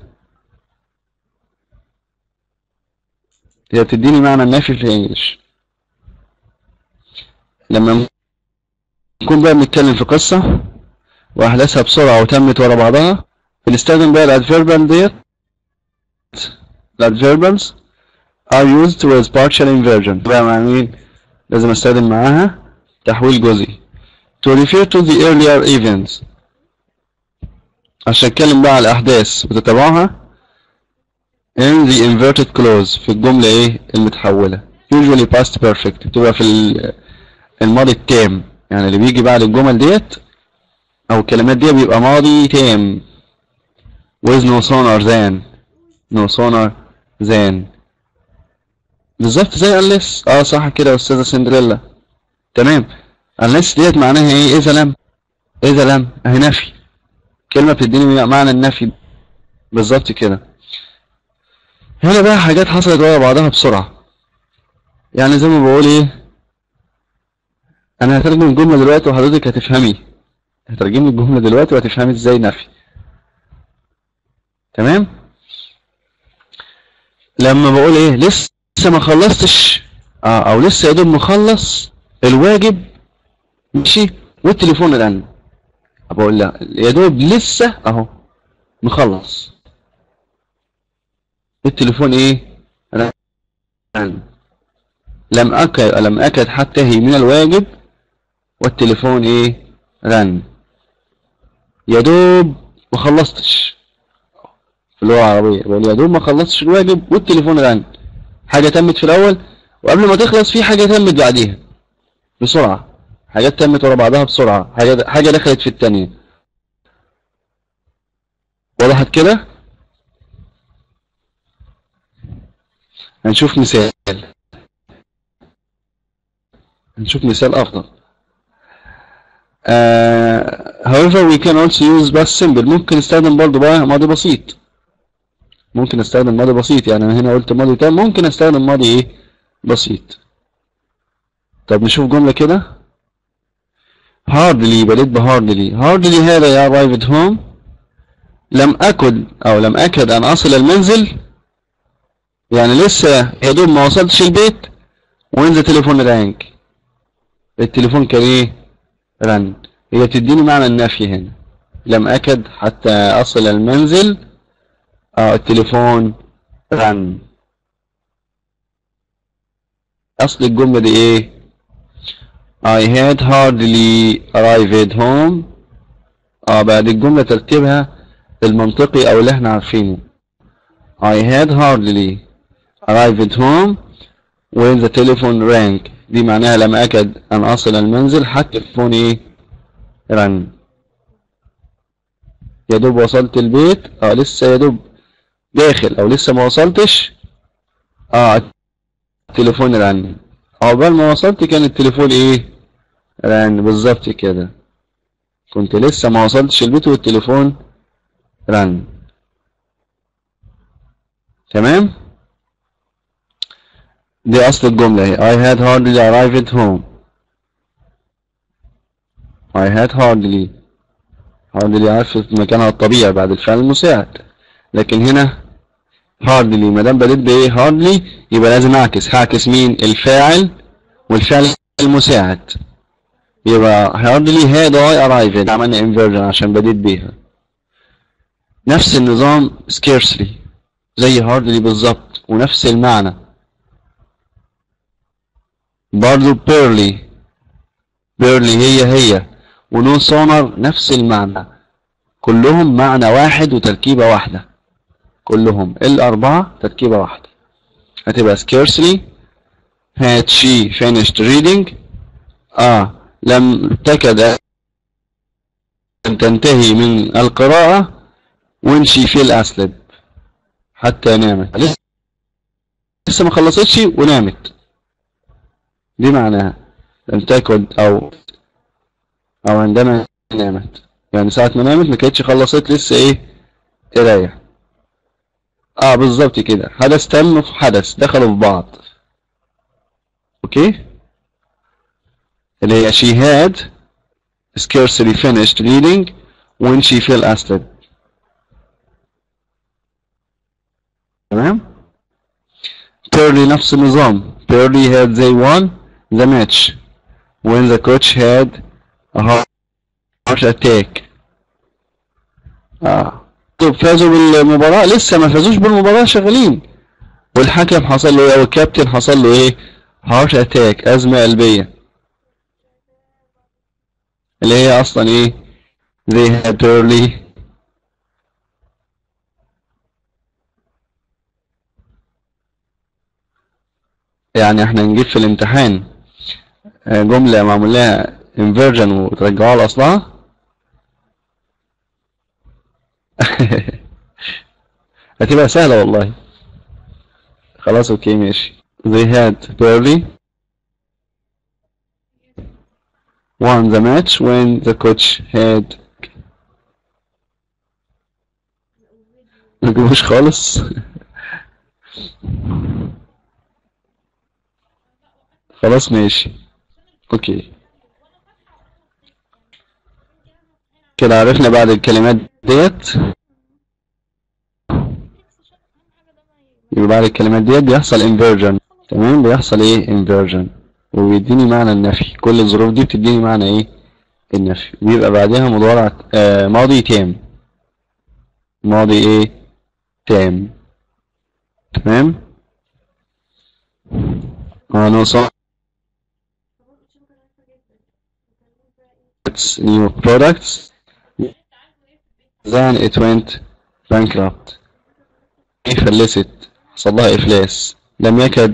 هي بتديني معنى النافي في الانجليش لما نكون بقى بنتكلم في قصة واحداثها بسرعة وتمت ورا بعضها بنستخدم بقى الادفيربال ديت الادفيربالز are used with partial inversion بقى مع مين لازم استخدم معاها تحويل جزئي to refer to the earlier events عشان اتكلم بقى على الاحداث وتتابعها in the inverted clause في الجملة ايه المتحولة usually past perfect بتبقى في الماضي التام يعني اللي بيجي بعد الجمل ديت او الكلمات دي بيبقى ماضي تام with no sooner than no sooner than بالظبط زي unless اه صح كده يا استاذة سندريلا تمام unless ديت معناها ايه اذا لم اذا لم اهي نفي كلمة بتديني معنى النفي بالظبط كده هنا بقى حاجات حصلت ورا بعضها بسرعة يعني زي ما بقول ايه انا هترجم الجملة دلوقتي وحضرتك هتفهمي هترجم لي الجملة دلوقتي وهتفهمي ازاي نفي تمام لما بقول ايه لسه ما خلصتش اه او لسه يا دوب مخلص الواجب ماشي والتليفون رن بقول لا يا دوب لسه اهو مخلص التليفون ايه رن لم أكد لم أكد حتى هي من الواجب والتليفون ايه رن يا دوب ما خلصتش في اللغة العربية بقول يا دوب ما خلصتش الواجب والتليفون رن حاجة تمت في الأول وقبل ما تخلص في حاجة تمت بعديها بسرعة حاجات تمت ورا بعضها بسرعة حاجة حاجة دخلت في التانية وضحت كده هنشوف مثال هنشوف مثال أفضل uh, however we can also use past simple ممكن نستخدم برضه بقى ماضي بسيط ممكن استخدم ماضي بسيط يعني انا هنا قلت ماضي تام ممكن استخدم ماضي ايه بسيط طب نشوف جملة كده hardly بديت ب hardly hardly هذا يا arrived home لم أكد أو لم أكد أن أصل المنزل يعني لسه يا دوب ما وصلتش البيت وين تليفون رانك التليفون كان ايه رن هي تديني معنى النفي هنا لم أكد حتى أصل المنزل اه التليفون رن أصل الجملة دي ايه I had hardly arrived home اه بعد الجملة ترتيبها المنطقي او اللي احنا عارفينه I had hardly arrived home when the telephone rang دي معناها لم أكد أن أصل المنزل حتى التليفون ايه رن يا دوب وصلت البيت اه لسه يا دوب داخل او لسه ما وصلتش اه التليفون رن عقبال ما وصلت كان التليفون ايه رن بالظبط كده كنت لسه ما وصلتش البيت والتليفون رن تمام دي اصل الجملة اهي I had hardly arrived home I had hardly hardly عارف مكانها الطبيعي بعد الفعل المساعد لكن هنا hardly ما دام بديت بايه hardly يبقى لازم اعكس هعكس مين الفاعل والفعل المساعد يبقى hardly had I arrived عملنا inversion عشان بديت بيها نفس النظام scarcely زي hardly بالظبط ونفس المعنى برضو barely barely هي هي ونو سونر نفس المعنى كلهم معنى واحد وتركيبة واحدة كلهم الأربعة تركيبة واحدة هتبقى scarcely had she finished reading آه لم تكد أن تنتهي من القراءة when she fell asleep حتى نامت لسه لسه ما خلصتش ونامت دي معناها لم تكد أو أو عندما نامت يعني ساعة ما نامت ما كانتش خلصت لسه إيه قراية اه بالظبط كده حدث تم في حدث دخلوا في بعض اوكي اللي هي she had scarcely finished reading when she fell asleep تمام Purely نفس النظام Purely had they won the match when the coach had a heart attack اه طب فازوا بالمباراة لسه ما فازوش بالمباراة شغالين والحكم حصل له ايه او الكابتن حصل له ايه هارت اتاك ازمة قلبية اللي هي اصلا ايه they had early يعني احنا نجيب في الامتحان جملة معمول لها inversion وترجعوها لأصلها هتبقى سهلة والله خلاص اوكي ماشي they had barely won the match when the coach had مجيبوش خالص خلاص ماشي اوكي كده عرفنا بعد الكلمات ديت يبقى بعد الكلمات ديت بيحصل inversion تمام بيحصل ايه inversion وبيديني معنى النفي كل الظروف دي بتديني معنى ايه النفي بيبقى بعدها مضارع آه ماضي تام ماضي ايه تام تمام هنوصل its new products then it went bankrupt هي فلست حصل لها إفلاس لم يكد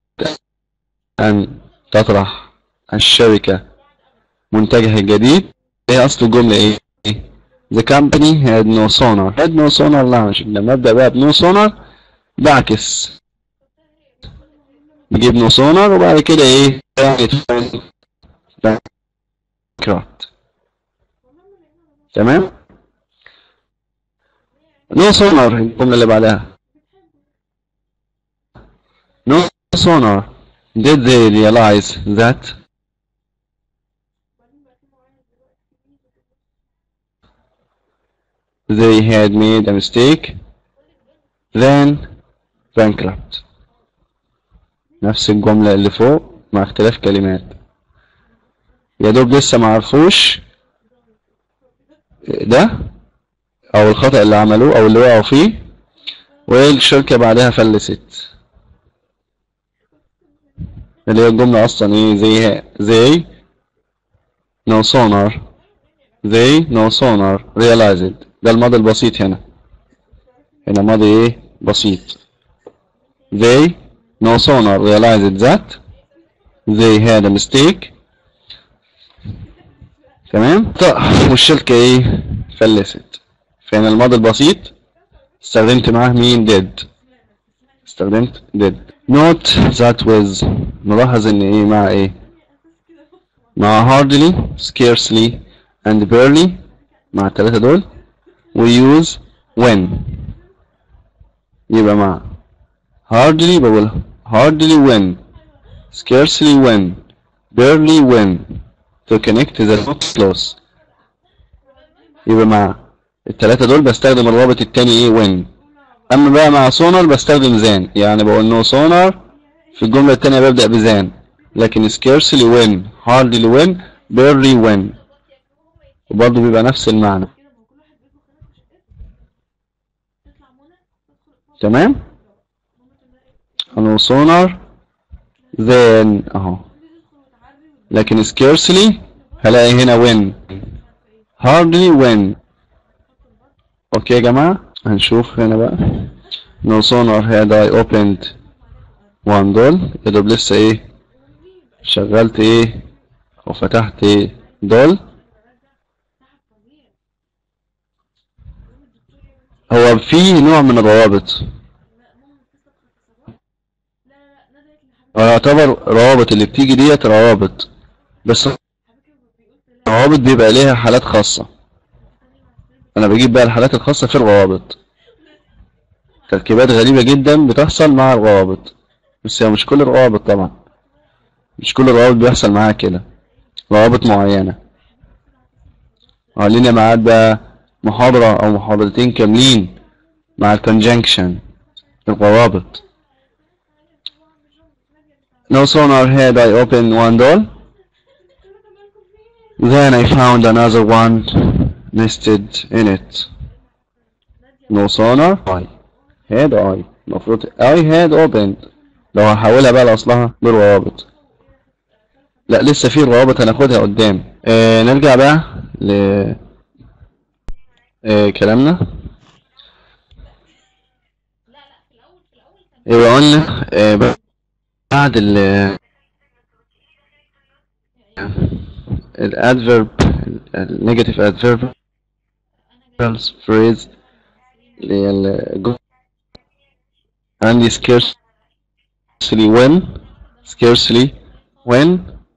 أن تطرح الشركة منتجها الجديد هي أصل الجملة إيه؟ The company had no sonar had no sonar launch لما أبدأ بقى بنو sonar بعكس بجيب نو sonar وبعد كده إيه؟ it went bankrupt تمام؟ نو sonar الجملة اللي بعدها No sooner did they realize that they had made a mistake then bankrupt نفس الجملة اللي فوق مع اختلاف كلمات يا دوب لسه ما عرفوش ده او الخطأ اللي عملوه او اللي وقعوا فيه والشركة بعدها فلست اللي هي الجملة أصلا إيه زي زي no sonar they no sonar realized ده الماضي البسيط هنا هنا ماضي إيه بسيط they no sonar realized that they had a mistake تمام طيب والشركة إيه فلست فهنا الماضي البسيط استخدمت معاه مين did استخدمت did note that with نلاحظ ان ايه مع ايه مع hardly scarcely and barely مع الثلاثة دول we use when يبقى مع hardly بقول hardly when scarcely when barely when to connect the not close يبقى مع الثلاثة دول بستخدم الرابط التاني ايه when اما بقى مع سونار بستخدم زان يعني بقول نو سونار في الجملة التانية ببدأ بزان لكن scarcely when hardly when barely when وبرضه بيبقى نفس المعنى تمام نو سونار then اهو لكن scarcely هلاقي هنا when hardly when اوكي يا جماعة هنشوف هنا بقى no sooner had I opened one door يا دوب لسه ايه شغلت ايه او فتحت ايه دول هو في نوع من الروابط هو يعتبر روابط اللي بتيجي ديت روابط بس الروابط بيبقى ليها حالات خاصة انا بجيب بقى الحالات الخاصة في الروابط تركيبات غريبة جدا بتحصل مع الروابط بس هي مش كل الروابط طبعا مش كل الروابط بيحصل معاها كده روابط معينة لينا ميعاد بقى محاضرة أو محاضرتين كاملين مع الكونجنكشن الروابط No sooner had I opened one door then I found another one nested in it No sooner I had I المفروض I had opened لو هحولها بقى لأصلها بالروابط لا لسه في روابط هناخدها قدام آه نرجع بقى ل آه كلامنا يبقى قلنا آه بعد ال الادفيرب النيجاتيف ادفيرب phrase اللي هي الجملة عندي scarcely when scarcely when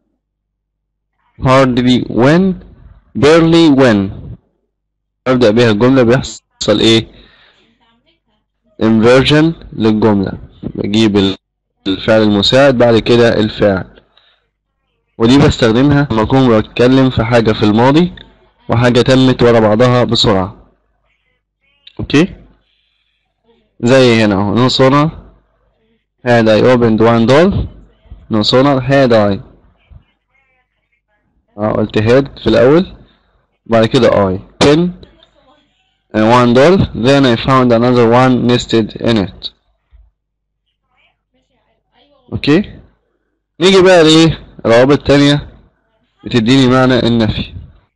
hardly when barely when أبدأ بيها الجملة بيحصل إيه inversion للجملة بجيب الفعل المساعد بعد كده الفعل ودي بستخدمها لما أكون بتكلم في حاجة في الماضي وحاجة تمت ورا بعضها بسرعة اوكي زي هنا اهو no sooner had I opened one door no sooner had I اه قلت had في الأول بعد كده I pin and one door then I found another one nested in it اوكي نيجي بقى لايه روابط تانية بتديني معنى النفي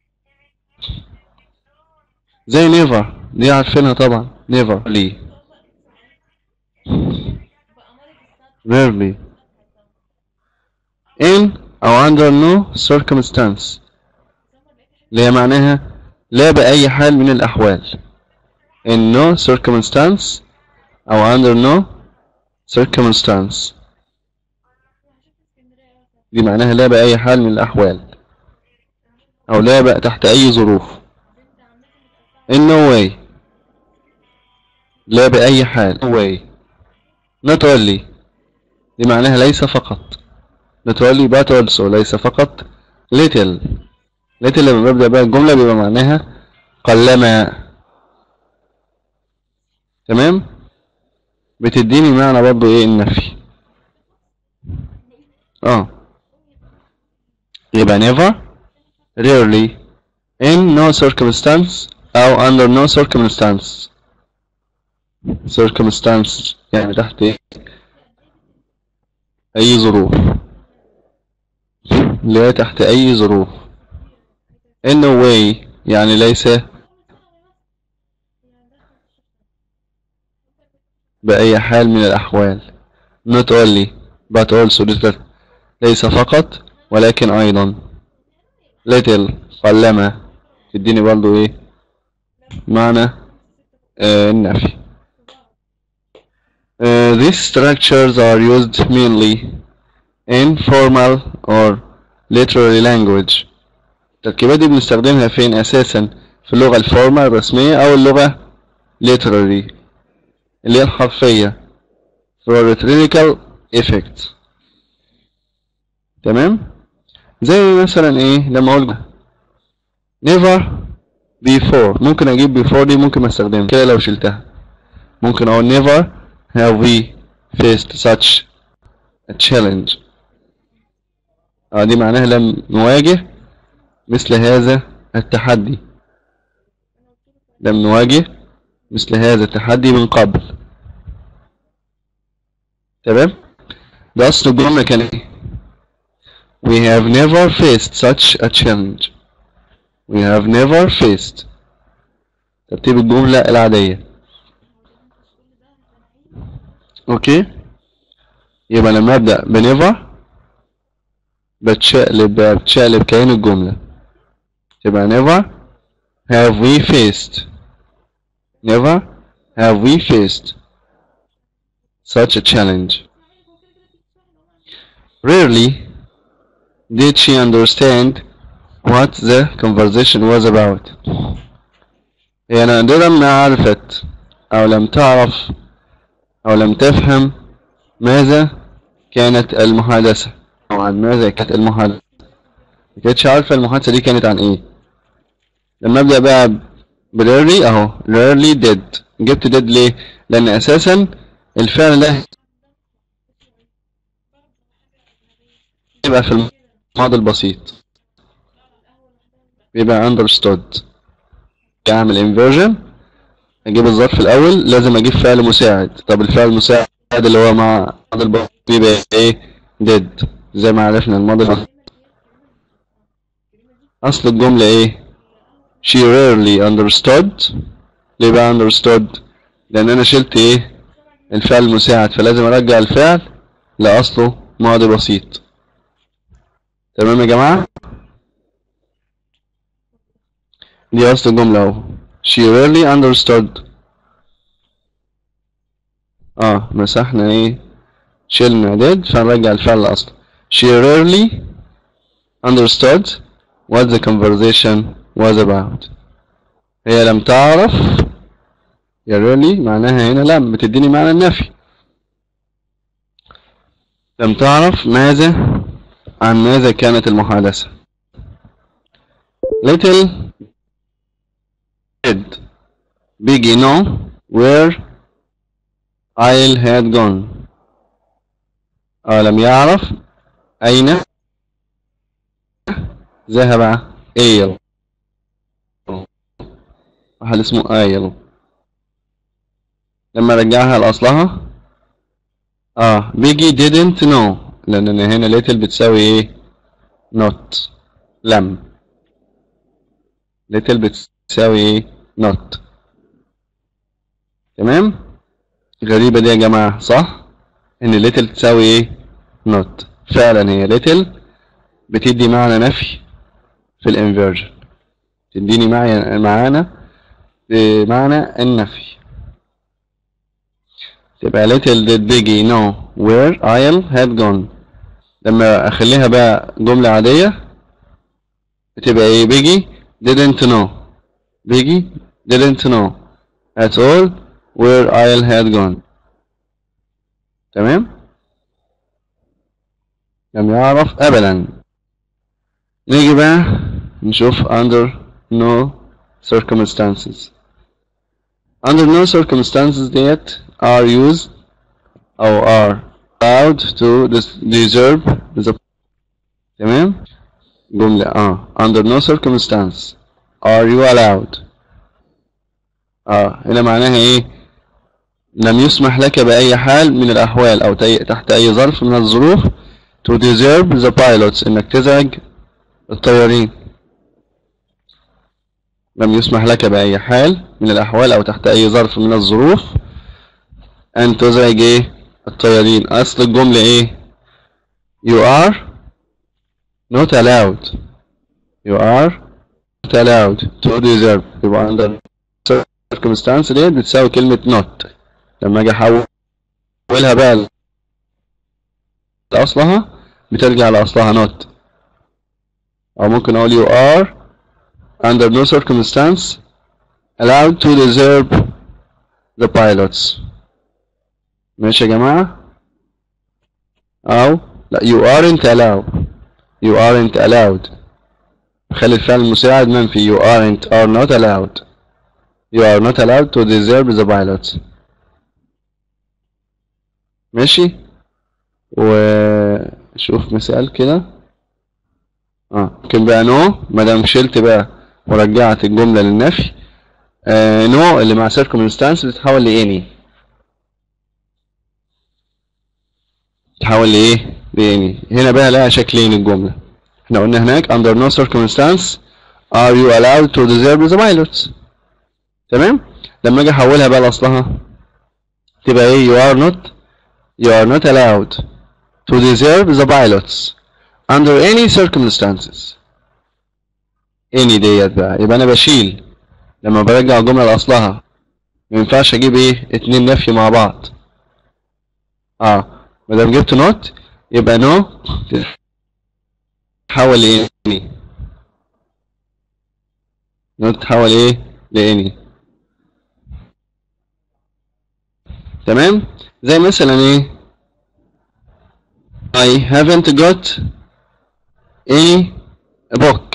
زي never دي عارفينها طبعا never ليه rarely in أو under no circumstance اللي هي معناها لا بأي حال من الأحوال in no circumstance أو under no circumstance دي معناها لا بأي حال من الأحوال أو لا بقى تحت أي ظروف in no way لا بأي حال no way not only دي معناها ليس فقط not only but also ليس فقط little little لما ببدأ بقى الجملة بيبقى معناها قلما تمام بتديني معنى برضو ايه النفي اه يبقى never rarely in no circumstance أو under no circumstance circumstance يعني تحت ايه أي ظروف لا تحت أي ظروف in no way يعني ليس بأي حال من الأحوال not only but also ليس فقط ولكن أيضا little قلما تديني برضو ايه معنى آه النفي uh, these structures are used mainly in formal or literary language التركيبات دي بنستخدمها فين أساسا في اللغة الفورمال الرسمية أو اللغة literary اللي هي الحرفية for rhetorical effect تمام زي مثلا ايه لما اقول never before ممكن اجيب before دي ممكن ما استخدمها كده لو شلتها ممكن اقول never have we faced such a challenge اه دي معناها لم نواجه مثل هذا التحدي لم نواجه مثل هذا التحدي من قبل تمام ده اصل الجملة كان ايه We have never faced such a challenge We have never faced ترتيب الجملة العادية اوكي يبقى لما ابدأ بنيفر بتشقلب بتشقلب كأن الجملة تبقى never have we faced never have we faced such a challenge rarely did she understand what the conversation was about هي نادرا ما عرفت أو لم تعرف أو لم تفهم ماذا كانت المحادثة أو عن ماذا كانت المحادثة ما كانتش عارفة المحادثة دي كانت عن إيه لما أبدأ بقى بريرلي أهو rarely did جبت did ليه؟ لأن أساسا الفعل ده يبقى في الماضي البسيط بيبقى understood اعمل inversion اجيب الظرف الاول لازم اجيب فعل مساعد طب الفعل المساعد اللي هو مع الماضي البسيط بيبقى ايه did زي ما عرفنا الماضي البسيط اصل الجملة ايه she rarely understood ليه بقى understood لان انا شلت ايه الفعل المساعد فلازم ارجع الفعل لاصله ماضي بسيط تمام يا جماعة دي أصل الجملة أهو she rarely understood اه مسحنا ايه شلنا did فنرجع الفعل لأصله she rarely understood what the conversation was about هي لم تعرف يا rarely معناها هنا لم بتديني معنى النفي لم تعرف ماذا عن ماذا كانت المحادثة little did بيجي know where I'll had gone آه لم يعرف أين ذهب ايل واحد اسمه ايل لما رجعها لأصلها اه بيجي didn't know لأن هنا little بتساوي ايه not لم little بتساوي ايه not تمام غريبة دي يا جماعة صح ان little تساوي ايه not فعلا هي little بتدي معنى نفي في الانفيرجن تديني معي معانا بمعنى النفي تبقى little did Biggie know where I'll had gone لما اخليها بقى جملة عادية بتبقى ايه Biggie didn't know Biggie didn't know at all where I'll had gone تمام لم يعرف ابدا نيجي بقى نشوف under no circumstances under no circumstances ديت are used or are allowed to des- deserve the تمام جملة اه under no circumstance are you allowed اه هنا معناها ايه لم يسمح لك بأي حال من الأحوال أو تي- تحت أي ظرف من الظروف to deserve the pilots إنك تزعج الطيارين لم يسمح لك بأي حال من الأحوال أو تحت أي ظرف من الظروف أن تزعج إيه الطيارين أصل الجملة إيه you are not allowed you are not allowed to deserve يبقى under circumstance ديت بتساوي كلمة not لما أجي أحولها بقى لأصلها بترجع لأصلها not أو ممكن أقول you are under no circumstance allowed to deserve the pilots ماشي يا جماعة أو لا you aren't allowed you aren't allowed خلي الفعل المساعد منفي you aren't are not allowed you are not allowed to deserve the pilots ماشي وشوف مثال كده اه ممكن بقى نو ما دام شلت بقى ورجعت الجملة للنفي آه نو اللي مع circumstance بتتحول لاني تتحول لايه لاني هنا بقى لها شكلين الجملة احنا قلنا هناك under no circumstance are you allowed to deserve the pilots تمام لما اجي احولها بقى لاصلها تبقى ايه you are not you are not allowed to deserve the pilots under any circumstances any ديت بقى يبقى انا بشيل لما برجع الجملة لأصلها ما ينفعش اجيب ايه اتنين نفي مع بعض اه ما دام جبت not يبقى no تتحول لاني no تتحول ايه لاني تمام زي مثلا ايه I haven't got any book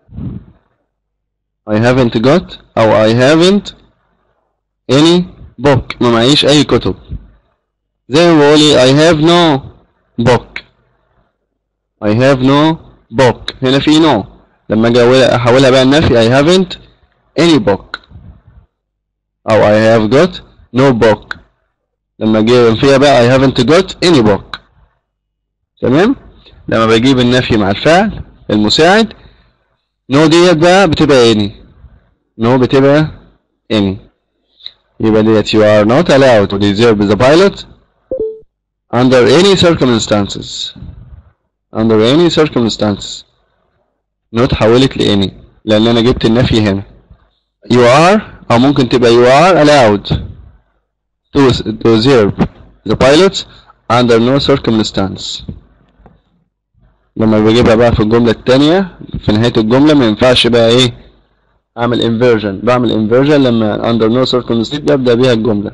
I haven't got أو I haven't any book ما معيش أي كتب زي ما بقولي I have no book I have no book هنا في no لما أجي أقول- أحولها بقى النفي I haven't any book أو I have got no book لما أجي فيها بقى I haven't got any book تمام لما بجيب النفي مع الفعل المساعد نو ديت بقى بتبقى اني نو بتبقى اني يبقى ديت you are not allowed to deserve the pilot under any circumstances under any circumstances نو اتحولت لاني لان انا جبت النفي هنا you are او ممكن تبقى you are allowed to to deserve the pilot under no circumstance لما بجيبها بقى في الجملة التانية في نهاية الجملة ما ينفعش بقى ايه اعمل inversion بعمل inversion لما under no circumstances ببدأ بيها الجملة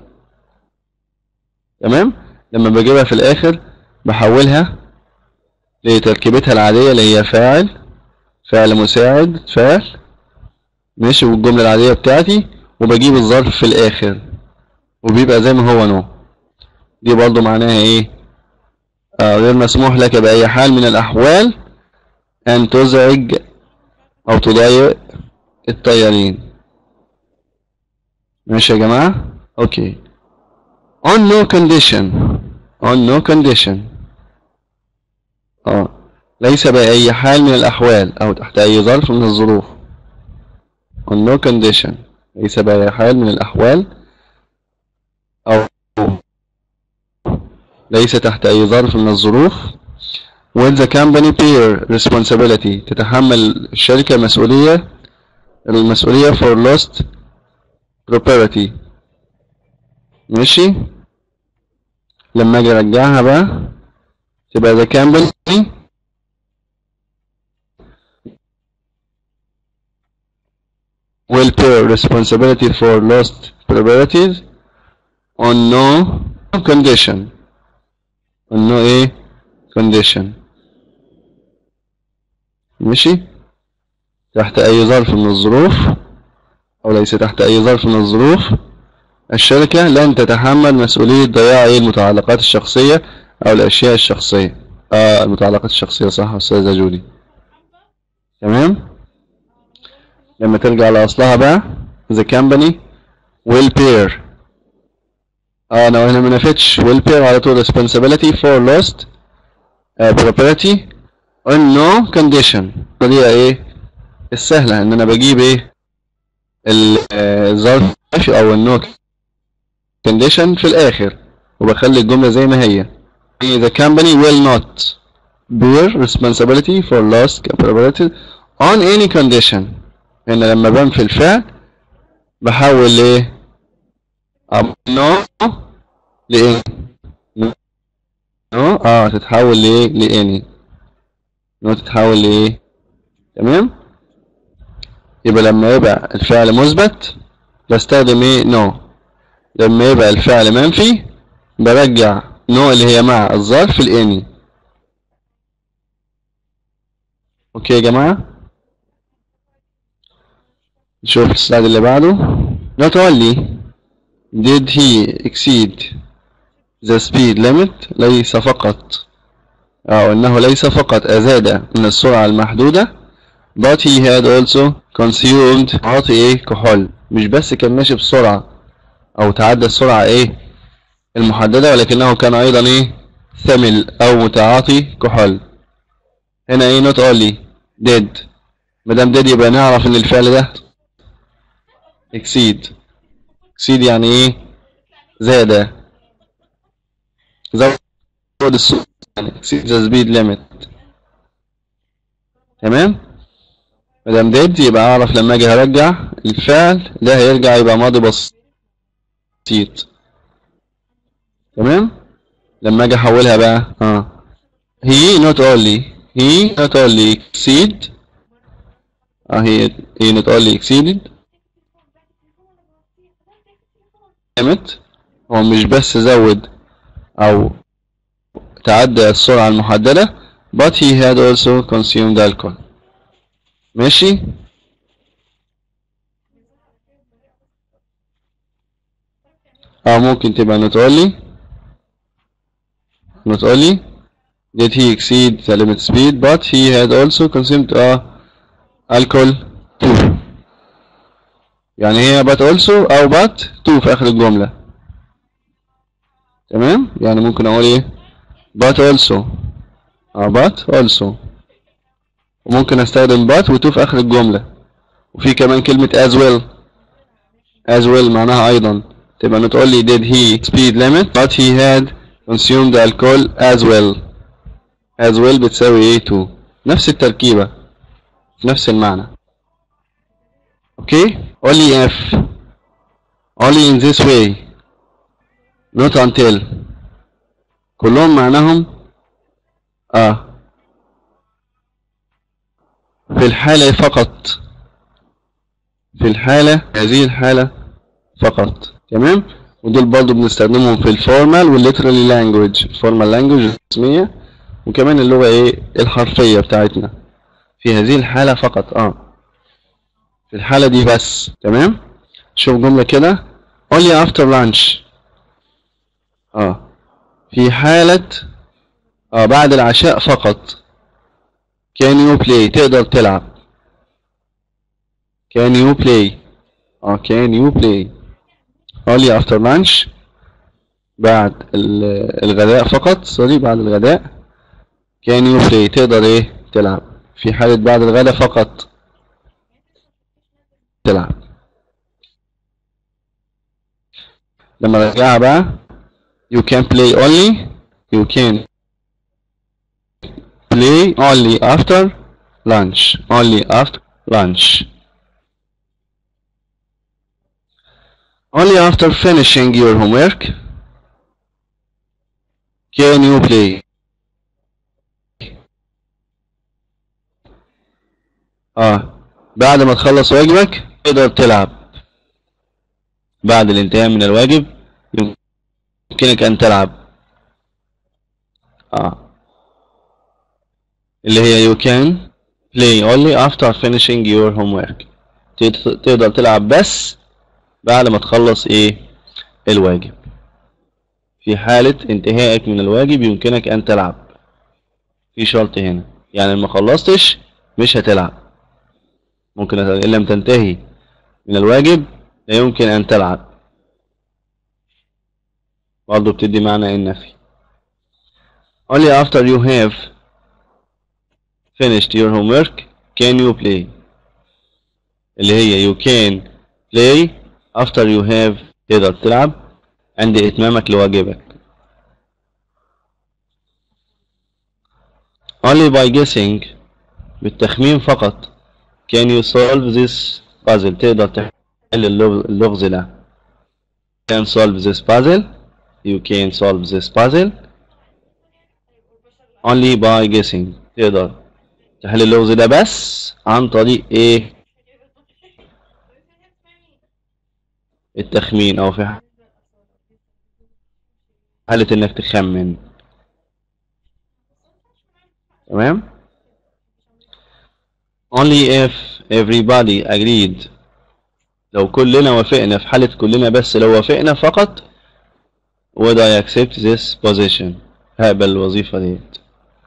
تمام لما بجيبها في الاخر بحولها لتركيبتها العادية اللي هي فاعل فعل مساعد فاعل ماشي والجملة العادية بتاعتي وبجيب الظرف في الآخر وبيبقى زي ما هو نو دي برضو معناها ايه آه غير مسموح لك بأي حال من الأحوال أن تزعج أو تضايق الطيارين ماشي يا جماعة اوكي on no condition on no condition اه ليس بأي حال من الأحوال أو تحت أي ظرف من الظروف on no condition ليس بأي حال من الأحوال أو ليس تحت أي ظرف من الظروف will the company bear responsibility تتحمل الشركة مسؤولية المسؤولية for lost property ماشي لما اجي ارجعها بقى تبقى the company will bear responsibility for lost properties on no condition on no ايه condition ماشي تحت اي ظرف من الظروف او ليس تحت اي ظرف من الظروف الشركة لن تتحمل مسؤولية ضياع أي المتعلقات الشخصية أو الأشياء الشخصية آه المتعلقات الشخصية صح أستاذة جودي تمام لما ترجع لأصلها بقى the company will bear اه أنا هنا ما نفتش will bear على طول responsibility for lost uh, property on no condition دي ايه السهلة ان انا بجيب ايه الظرف او النو condition في الاخر وبخلي الجملة زي ما هي the company will not bear responsibility for loss property on any condition ان لما بنفي الفعل بحول لايه no لإيه no اه تتحول لايه لاني no تتحول لايه تمام يبقى لما يبقى الفعل مثبت بستخدم ايه no لما يبقى الفعل منفي برجع نو اللي هي مع الظرف الاني اوكي يا جماعة نشوف السلايد اللي بعده not only did he exceed the speed limit ليس فقط أو أنه ليس فقط أزاد من السرعة المحدودة but he had also consumed عاطي إيه كحول مش بس كان ماشي بسرعة أو تعدى السرعة إيه المحددة ولكنه كان أيضا إيه ثمل أو متعاطي كحول هنا إيه not only did مدام did يبقى نعرف إن الفعل ده exceed exceed يعني إيه زاد زود السرعة يعني exceed the speed limit تمام مدام did يبقى أعرف لما أجي هرجع الفعل ده هيرجع يبقى ماضي بسيط تمام لما اجي احولها بقى اه he not only he not only exceed اه he, he not only exceeded قامت هو مش بس زود او تعدى السرعة المحددة but he had also consumed alcohol ماشي اه ممكن تبقى not only not only did he exceed the limit speed but he had also consumed uh, alcohol too يعني هي but also أو but to في آخر الجملة تمام يعني ممكن أقول إيه but also أه but also وممكن أستخدم but و to في آخر الجملة وفي كمان كلمة as well as well معناها أيضا تبقى not only did he speed limit but he had consumed alcohol as well as well بتساوي ايه to نفس التركيبة نفس المعنى اوكي only if only in this way not until كلهم معناهم اه في الحالة فقط في الحالة هذه الحالة فقط تمام ودول برضو بنستخدمهم في الفورمال والليترالي لانجويج الفورمال لانجويج الرسمية وكمان اللغة ايه الحرفية بتاعتنا في هذه الحالة فقط اه في الحالة دي بس تمام شوف جملة كده only after lunch اه في حالة اه بعد العشاء فقط can you play تقدر تلعب can you play اه can you play only after lunch بعد ال- الغداء فقط سوري بعد الغداء can you play تقدر ايه تلعب في حالة بعد الغداء فقط تلعب لما رجعها بقى you can play only you can play only after lunch only after lunch only after finishing your homework can you play اه بعد ما تخلص واجبك تقدر تلعب بعد الانتهاء من الواجب يمكنك ان تلعب اه اللي هي you can play only after finishing your homework تقدر تقدر تلعب بس بعد ما تخلص ايه الواجب في حالة انتهائك من الواجب يمكنك ان تلعب في شرط هنا يعني ما خلصتش مش هتلعب ممكن ان لم تنتهي من الواجب لا يمكن ان تلعب برضه بتدي معنى النفي only after you have finished your homework can you play اللي هي you can play after you have تقدر تلعب عند إتمامك لواجبك only by guessing بالتخمين فقط can you solve this puzzle تقدر تحل اللغز اللغز ده can solve this puzzle you can solve this puzzle only by guessing تقدر تحل اللغز ده بس عن طريق ايه التخمين او في حالة انك تخمن تمام only if everybody agreed لو كلنا وافقنا في حالة كلنا بس لو وافقنا فقط would I accept this position هقبل الوظيفة ديت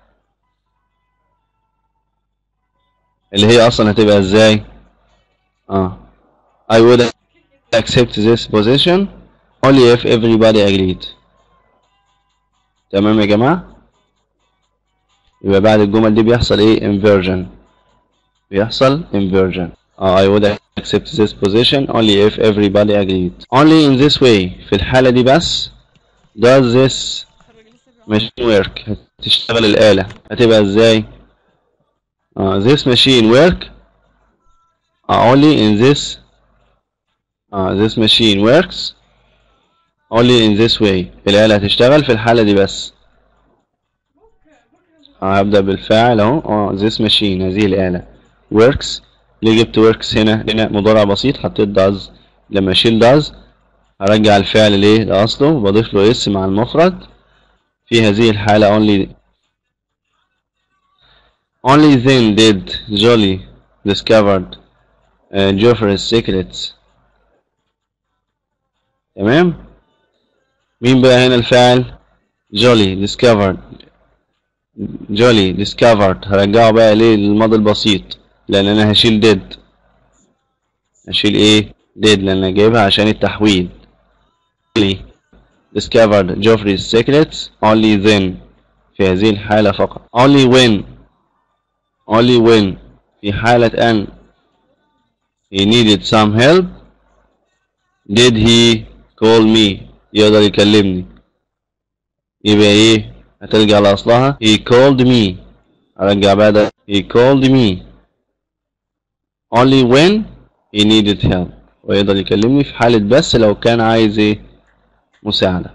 اللي هي اصلا هتبقى ازاي اه I would accept this position only if everybody agreed تمام يا جماعة يبقى بعد الجمل دي بيحصل ايه inversion بيحصل inversion اه I would accept this position only if everybody agreed only in this way في الحالة دي بس does this machine work هتشتغل الآلة هتبقى ازاي uh, this machine work uh, only in this uh, this machine works only in this way الآلة هتشتغل في الحالة دي بس uh, هبدأ بالفاعل اهو اه this machine هذه الآلة works ليه جبت works هنا هنا مضارع بسيط حطيت does لما اشيل does هرجع الفعل ليه لأصله بضيف له اس مع المفرد في هذه الحالة only only then did Jolly discovered uh, Geoffrey's secrets تمام مين بقى هنا الفاعل Jolly discovered Jolly discovered هرجعه بقى ليه للماضي البسيط لأن أنا هشيل did هشيل إيه did لأن أنا جايبها عشان التحويل Jolly discovered Geoffrey's secrets only then في هذه الحالة فقط only when only when في حالة أن he needed some help did he call me يقدر يكلمني يبقى ايه هترجع لأصلها he called me أرجع بعد he called me only when he needed help ويقدر يكلمني في حالة بس لو كان عايز ايه مساعدة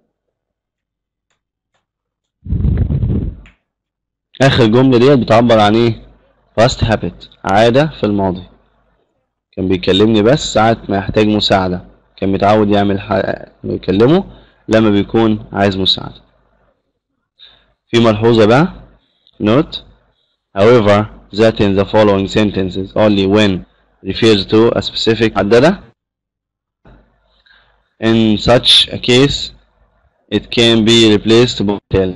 آخر جملة ديت بتعبر عن ايه past habit عادة في الماضي كان بيكلمني بس ساعة ما يحتاج مساعدة كان متعود يعمل ح- يكلمه لما بيكون عايز مساعدة في ملحوظة بقى note however that in the following sentences only when refers to a specific محددة in such a case it can be replaced by till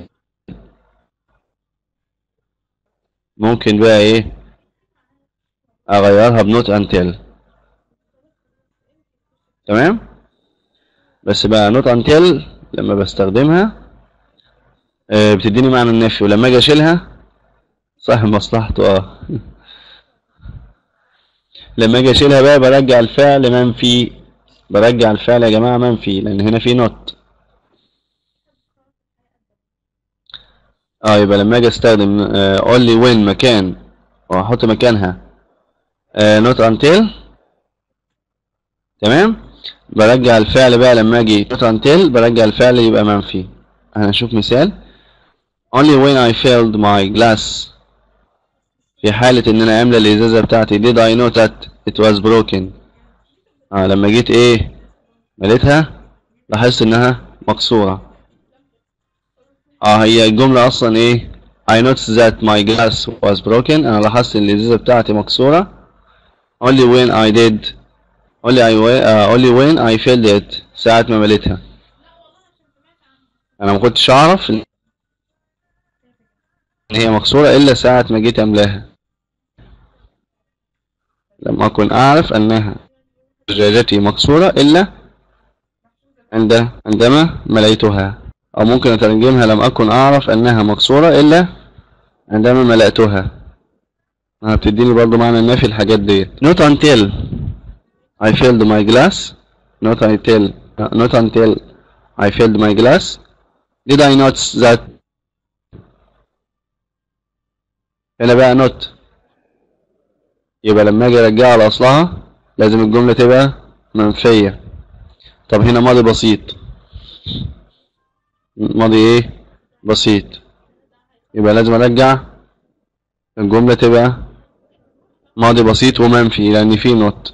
ممكن بقى ايه اغيرها بنوت until تمام بس بقى نوت until لما بستخدمها آه، بتديني معنى النفي ولما اجي اشيلها صاحب مصلحته اه لما اجي اشيلها بقى برجع الفعل منفي برجع الفعل يا جماعة منفي لان هنا في نوت اه يبقى لما اجي استخدم آه only when مكان واحط مكانها آه not until تمام برجع الفعل بقى لما اجي not until برجع الفعل يبقى منفي هنشوف مثال only when I filled my glass في حالة ان انا املى الازازة بتاعتي did I know that it was broken اه لما جيت ايه مليتها لاحظت انها مكسورة اه هي الجملة اصلا ايه I noticed that my glass was broken انا لاحظت ان الازازة بتاعتي مكسورة only when I did only I uh, only when I filled it ساعة ما مليتها انا ما كنتش اعرف ان هي مكسورة الا ساعة ما جيت املاها لم اكن اعرف انها زجاجتي مكسورة الا عند عندما مليتها او ممكن اترجمها لم اكن اعرف انها مكسورة الا عندما ملأتها آه، بتديني برضو معنى النفي الحاجات ديت not until I filled my glass not until not until I filled my glass did I notice that هنا بقى not يبقى لما اجي ارجعها لاصلها لازم الجملة تبقى منفية طب هنا ماضي بسيط ماضي ايه بسيط يبقى لازم ارجع الجملة تبقى ماضي بسيط ومنفي لان في نوت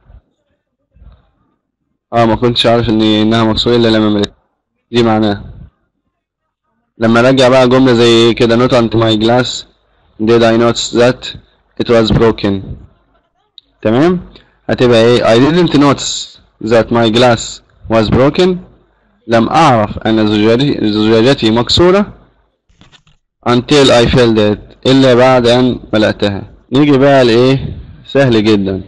اه ما كنتش عارف ان انها مكسورة الا لما ملت دي معناها لما ارجع بقى جملة زي ايه كده not until my glass did I notice that it was broken تمام هتبقى ايه I didn't notice that my glass was broken لم اعرف ان زجاجتي زجاجتي مكسورة until I filled it الا بعد ان ملأتها نيجي بقى لايه سهل جدا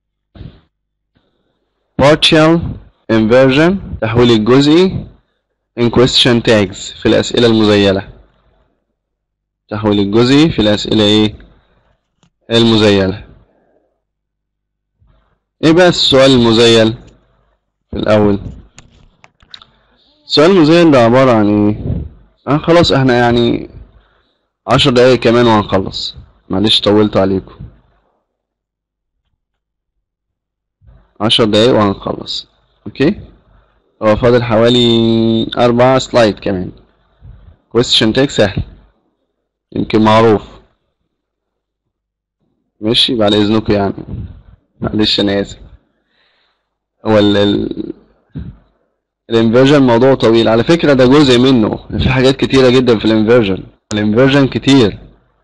partial inversion تحويل الجزئي in question tags في الأسئلة المزيلة تحويل الجزئي في الأسئلة ايه المزيلة ايه بقى السؤال المزيل في الأول السؤال المزيل ده عبارة عن ايه آه خلاص احنا يعني عشر دقايق كمان وهنخلص معلش طولت عليكم عشر دقايق وهنخلص اوكي هو فاضل حوالي أربعة سلايد كمان question tag سهل يمكن معروف ماشي بعد إذنكم يعني معلش أنا آسف هو ال ال الانفيرجن موضوع طويل على فكرة ده جزء منه في حاجات كتيرة جدا في الانفيرجن الانفيرجن كتير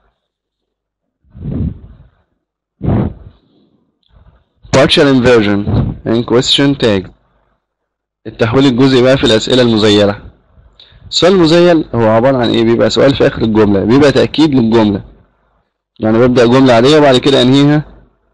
partial inversion and question tag التحويل الجزئي بقى في الأسئلة المزيلة السؤال المزيل هو عبارة عن ايه بيبقى سؤال في آخر الجملة بيبقى تأكيد للجملة يعني ببدأ جملة عادية وبعد كده أنهيها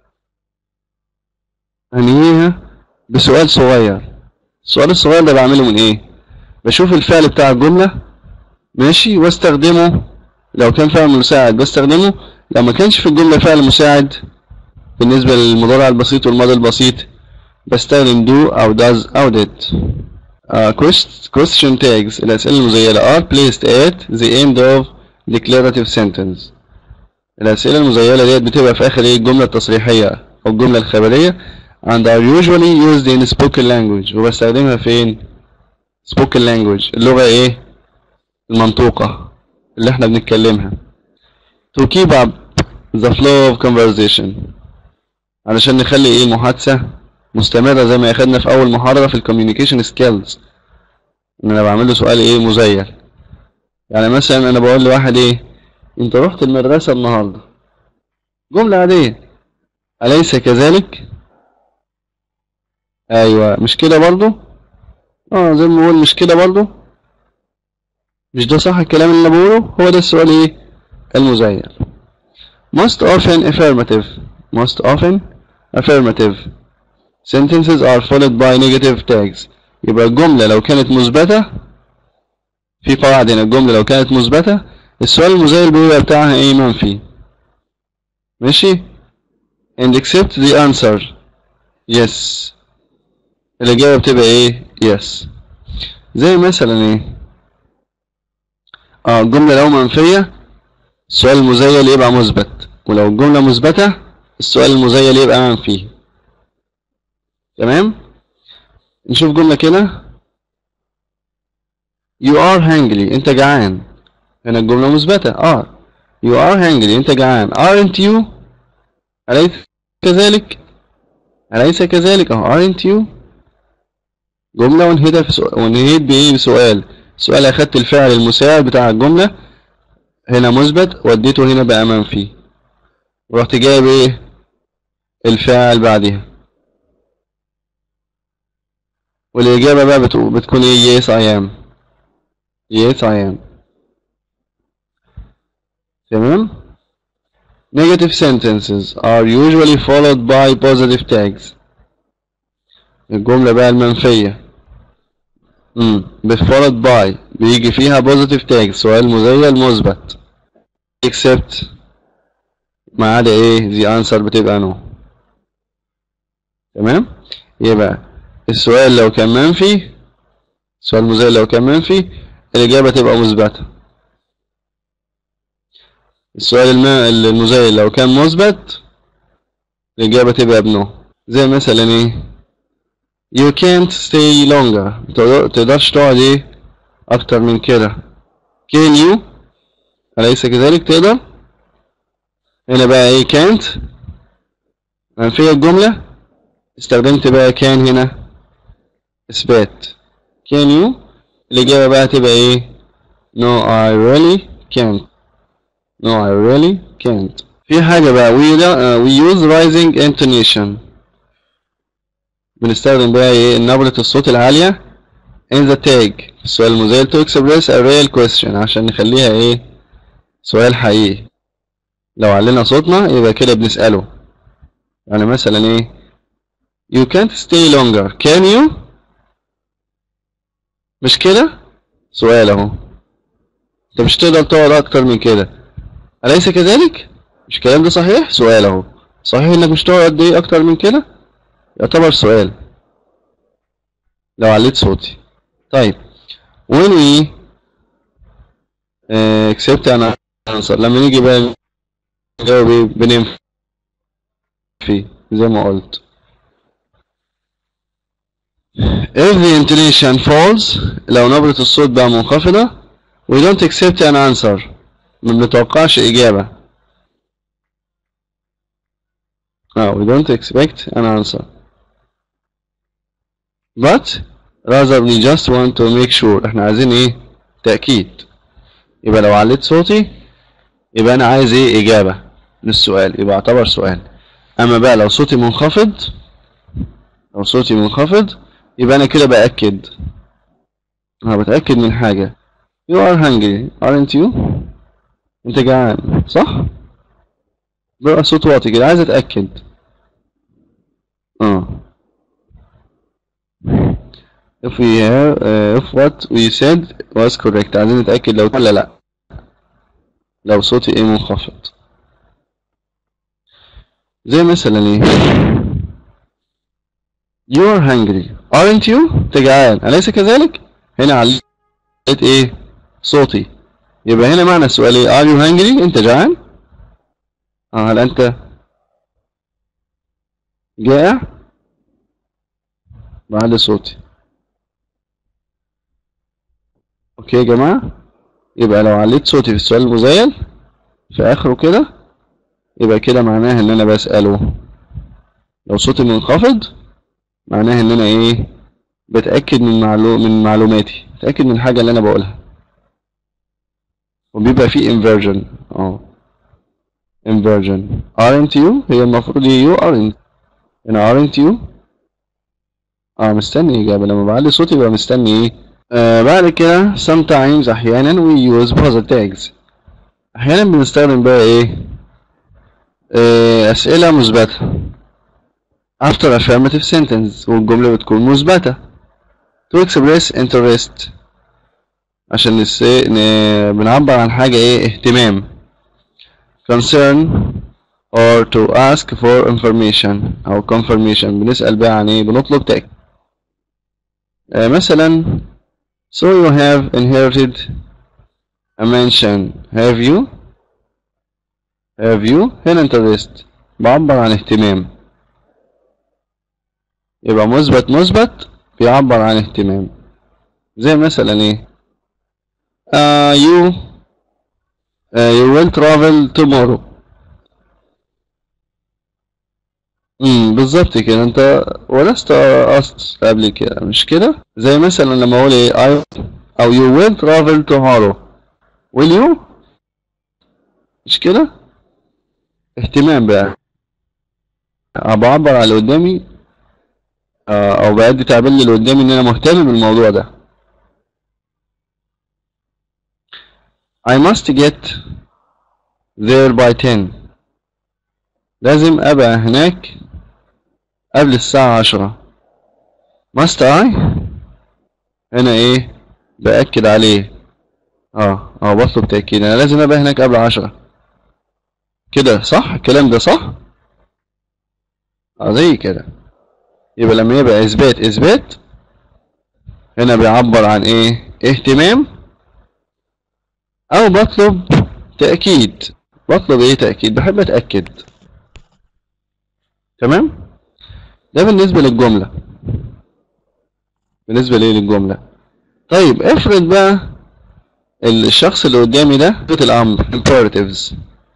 أنهيها بسؤال صغير السؤال الصغير ده بعمله من ايه بشوف الفعل بتاع الجملة ماشي واستخدمه لو كان فعل مساعد بستخدمه لو ما كانش في الجملة فعل مساعد بالنسبة للمضارع البسيط والماضي البسيط بستخدم do أو does أو did uh, question tags الأسئلة المزيلة are placed at the end of declarative sentence الأسئلة المزيلة ديت بتبقى في آخر ايه الجملة التصريحية أو الجملة الخبرية and are usually used in spoken language وبستخدمها فين spoken language اللغة ايه المنطوقة اللي احنا بنتكلمها to keep up the flow of conversation علشان نخلي ايه المحادثة مستمرة زي ما اخدنا في اول محاضرة في الكوميونيكيشن سكيلز ان انا بعمل له سؤال ايه مزيل يعني مثلا انا بقول لواحد ايه انت رحت المدرسة النهاردة جملة عادية أليس كذلك أيوة مش كده برضو اه زي ما بقول مش كده برضو مش ده صح الكلام اللي أنا بقوله هو ده السؤال ايه المزيل most often affirmative most often affirmative sentences are followed by negative tags يبقى الجملة لو كانت مثبتة في قواعد هنا الجملة لو كانت مثبتة السؤال المزيل بيبقى بتاعها ايه منفي ماشي and accept the answer yes الإجابة بتبقى ايه yes زي مثلا ايه اه الجملة لو منفية السؤال المزيل يبقى مثبت ولو الجملة مثبتة السؤال المزيل يبقى منفي تمام نشوف جملة كده you are hungry انت جعان هنا الجملة مثبتة are you are hungry انت جعان aren't you أليس كذلك أليس كذلك اه aren't you جملة وانهيتها في سؤال وانهيت بإيه بسؤال سؤال أخدت الفعل المساعد بتاع الجملة هنا مثبت وديته هنا بقى منفي ورحت جايب ايه الفاعل بعدها والإجابة بقى بتقول بتكون ايه yes I am yes I am تمام negative sentences are usually followed by positive tags الجملة بقى المنفية امم followed by بيجي فيها positive tags سؤال مزيل مثبت except ما عدا ايه the answer بتبقى no تمام يبقى السؤال لو كان منفي السؤال المزيل لو كان منفي الإجابة تبقى مثبتة السؤال الم- المزيل لو كان مثبت الإجابة تبقى بنو زي مثلا ايه you can't stay longer متقدر- تقدرش تقعد ايه أكتر من كده can you أليس كذلك تقدر هنا بقى ايه can't منفية الجملة استخدمت بقى كان هنا إثبات can you الإجابة بقى تبقى ايه no I really can't no I really can't في حاجة بقى we, uh, we use rising intonation بنستخدم بقى ايه نبرة الصوت العالية in the tag في السؤال المزيل to express a real question عشان نخليها ايه سؤال حقيقي لو علينا صوتنا يبقى كده بنسأله يعني مثلا ايه you can't stay longer can you مش كده سؤال اهو انت مش تقدر تقعد اكتر من كده أليس كذلك مش الكلام ده صحيح سؤال اهو صحيح انك مش تقعد قد ايه اكتر من كده يعتبر سؤال لو عليت صوتي طيب when we uh, accept an answer لما نيجي بقى نجاوب ايه بننفي زي ما قلت if the intonation falls لو نبرة الصوت بقى منخفضة we don't accept an answer ما بنتوقعش إجابة اه we don't expect an answer but rather we just want to make sure احنا عايزين ايه تأكيد يبقى لو عليت صوتي يبقى انا عايز ايه اجابة للسؤال يبقى اعتبر سؤال اما بقى لو صوتي منخفض لو صوتي منخفض يبقى انا كده باكد انا بتاكد من حاجه you are hungry aren't you انت جعان صح بقى صوت واطي كده عايز اتاكد اه if we have uh, if what we said was correct عايزين نتاكد لو ولا لا لو صوتي ايه منخفض زي مثلا ايه You are hungry aren't you انت جعان أليس كذلك هنا عليت ايه صوتي يبقى هنا معنى السؤال ايه are you hungry انت جعان اه هل انت جائع بعد صوتي اوكي يا جماعة يبقى لو عليت صوتي في السؤال المزيل في اخره كده يبقى كده معناه ان انا بسأله لو صوتي منخفض معناه ان انا ايه بتأكد من معلوم من معلوماتي بتأكد من الحاجة اللي انا بقولها وبيبقى فيه inversion اه inversion aren't you هي المفروض هي you aren't هنا aren't you اه مستني إجابة لما بعلي صوتي يبقى مستني ايه آه بعد كده sometimes أحيانا we use puzzle tags أحيانا بنستخدم بقى ايه آه أسئلة مثبتة after affirmative sentence والجملة بتكون مثبتة to express interest عشان نس... ن... بنعبر عن حاجة ايه اهتمام concern or to ask for information أو confirmation بنسأل بقى عن ايه بنطلب تأكيد آه مثلا so you have inherited a mansion have you have you هنا interest بعبر عن اهتمام يبقى مثبت مثبت بيعبر عن اهتمام زي مثلا ايه uh, you uh, you will travel tomorrow امم بالظبط كده انت ولست قصد قبل كده مش كده زي مثلا لما اقول ايه I او you will travel tomorrow will you مش كده اهتمام بقى بعبر على اللي قدامي او بأدي تعبير اللي قدامي ان انا مهتم بالموضوع ده I must get there by 10 لازم ابقى هناك قبل الساعة عشرة must I هنا ايه بأكد عليه اه اه بطلب تأكيد انا لازم ابقى هناك قبل عشرة كده صح الكلام ده صح اه زي كده يبقى لما يبقى اثبات اثبات هنا بيعبر عن ايه اهتمام او بطلب تأكيد بطلب ايه تأكيد بحب اتأكد تمام ده بالنسبة للجملة بالنسبة ليه للجملة طيب افرض بقى الشخص اللي قدامي ده صيغة الأمر imperatives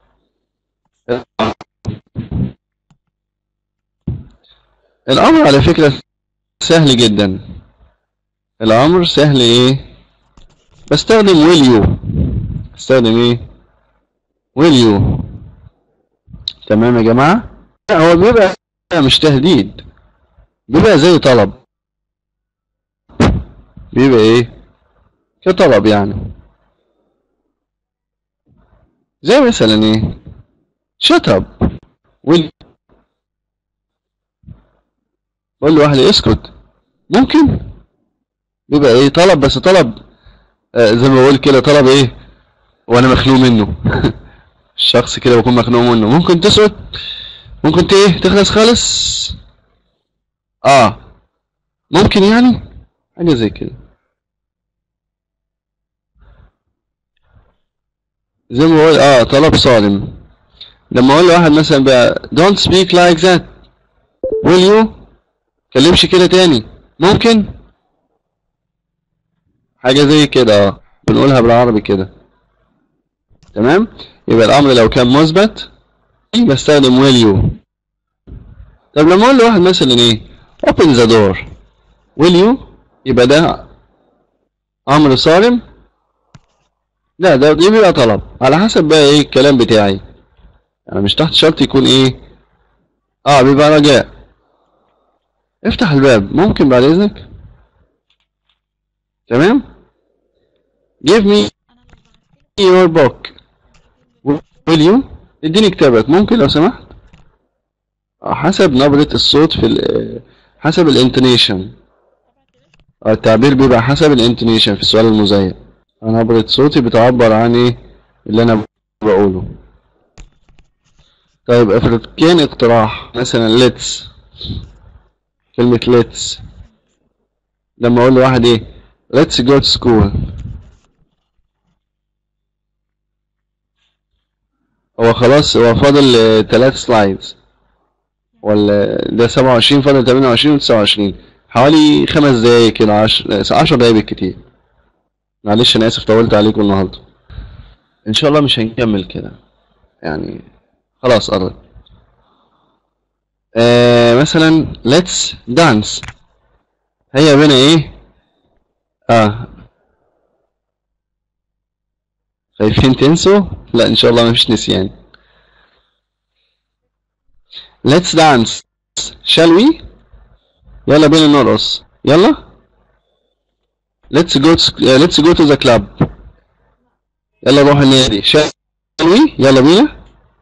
الأمر على فكرة سهل جدا الأمر سهل ايه بستخدم will you بستخدم ايه will you تمام يا جماعة هو بيبقى مش تهديد بيبقى زي طلب بيبقى ايه كطلب يعني زي مثلا ايه shut up will قول له واحد اسكت ممكن بيبقى ايه طلب بس طلب آه زي ما بقول كده طلب ايه وانا مخنوق منه الشخص كده بكون مخنوق منه ممكن تسكت ممكن ت- ايه تخلص خالص اه ممكن يعني حاجة زي كده زي ما بقول اه طلب صارم لما اقول لواحد مثلا بقى don't speak like that will you كلمش كده تاني ممكن حاجة زي كده اه بنقولها بالعربي كده تمام يبقى الامر لو كان مثبت بستخدم will you طب لما اقول لواحد مثلا ايه open the door will you يبقى ده امر صارم لا ده دي بيبقى طلب على حسب بقى ايه الكلام بتاعي يعني مش تحت شرط يكون ايه اه بيبقى رجاء افتح الباب ممكن بعد اذنك تمام give me your book will you اديني كتابك ممكن لو سمحت آه، حسب نبرة الصوت في ال- حسب الانتونيشن التعبير بيبقى حسب الانتونيشن في السؤال المزيف نبرة صوتي بتعبر عن ايه اللي انا بقوله طيب افرض كان اقتراح مثلا let's كلمة let's لما اقول لواحد ايه let's go to school هو خلاص هو فاضل آه، تلات سلايدز ولا ده سبعة وعشرين فاضل تمانية وعشرين وتسعة وعشرين حوالي خمس دقايق كده عشر عشر دقايق بالكتير معلش انا اسف طولت عليكم النهارده ان شاء الله مش هنكمل كده يعني خلاص قرب آه مثلا let's dance هيا بنا ايه اه خايفين تنسوا لا ان شاء الله مفيش نسيان let's dance shall we يلا بينا نرقص يلا let's go to, uh, let's go to the club يلا نروح النادي shall we يلا بينا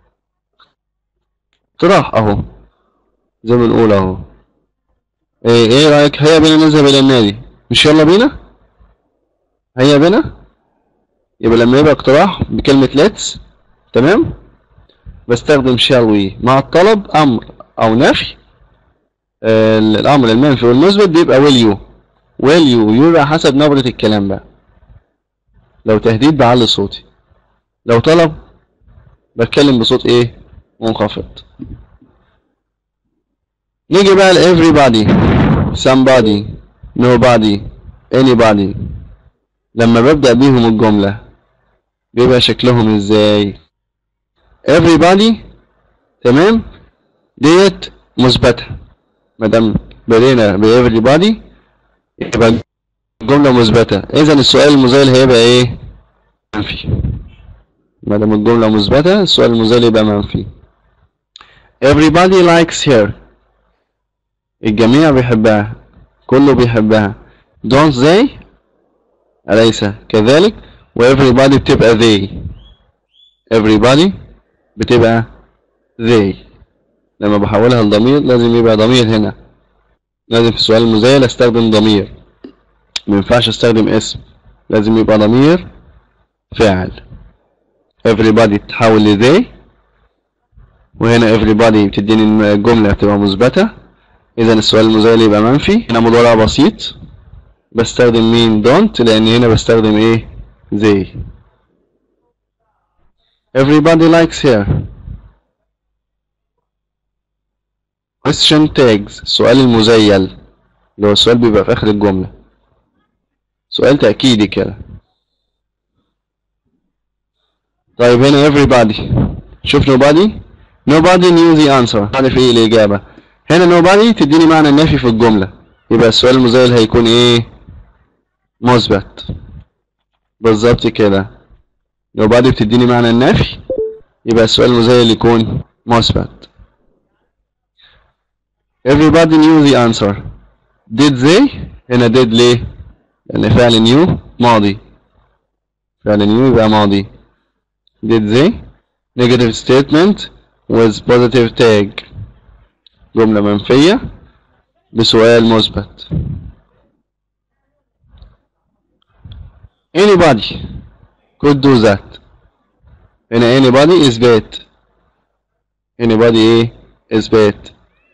اقتراح اهو زي ما بنقول اهو ايه ايه رايك هيا بينا نذهب الى النادي مش يلا بينا هيا بينا يبقى لما يبقى اقتراح بكلمة let's تمام بستخدم shall we مع الطلب امر او نفي آه، الامر المنفي والمثبت بيبقى will you will you يبقى حسب نبرة الكلام بقى لو تهديد بعلي صوتي لو طلب بتكلم بصوت ايه منخفض نيجي بقى ل everybody somebody nobody anybody لما ببدأ بيهم الجملة بيبقى شكلهم ازاي everybody تمام ديت مثبتة مادام بدينا ب everybody يبقى الجملة مثبتة إذا السؤال المزايل هيبقى إيه؟ منفي مادام الجملة مثبتة السؤال المزايل يبقى منفي everybody likes her الجميع بيحبها كله بيحبها don't they أليس كذلك و everybody بتبقى they everybody بتبقى they لما بحولها لضمير لازم يبقى ضمير هنا لازم في السؤال المزايل استخدم ضمير ما ينفعش استخدم اسم لازم يبقى ضمير فاعل everybody تتحول ل they وهنا everybody بتديني الجملة بتبقى مثبتة إذا السؤال المزايل يبقى منفي هنا مضارع بسيط بستخدم مين don't لأن هنا بستخدم إيه they everybody likes her question tags السؤال المزيل اللي هو السؤال بيبقى في آخر الجملة سؤال تأكيدي كده طيب هنا everybody شوف nobody nobody knew the answer عارف ايه الإجابة هنا nobody تديني معنى النفي في الجملة يبقى السؤال المزايل هيكون ايه مثبت بالظبط كده nobody بتديني معنى النفي يبقى السؤال المزايل يكون مثبت everybody knew the answer did they هنا did ليه لأن فعل new ماضي فعل new يبقى ماضي did they negative statement with positive tag جملة منفية بسؤال مثبت anybody could do that هنا anybody إثبات anybody إيه إثبات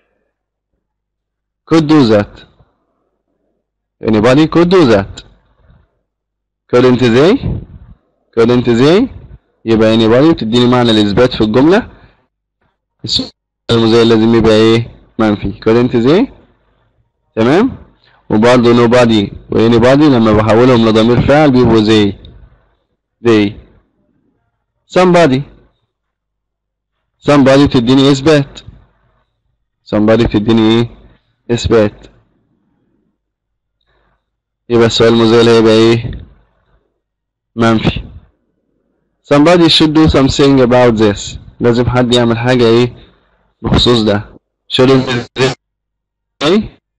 could do that anybody could do that couldn't they couldn't they يبقى anybody بتديني معنى الإثبات في الجملة السؤال المزايل لازم يبقى إيه منفي couldn't they تمام وبرضه nobody و anybody لما بحولهم لضمير فاعل بيبقوا they they somebody somebody بتديني إثبات somebody بتديني إيه إثبات يبقى السؤال المزايل هيبقى إيه منفي somebody should do something about this لازم حد يعمل حاجة إيه بخصوص ده shouldn't they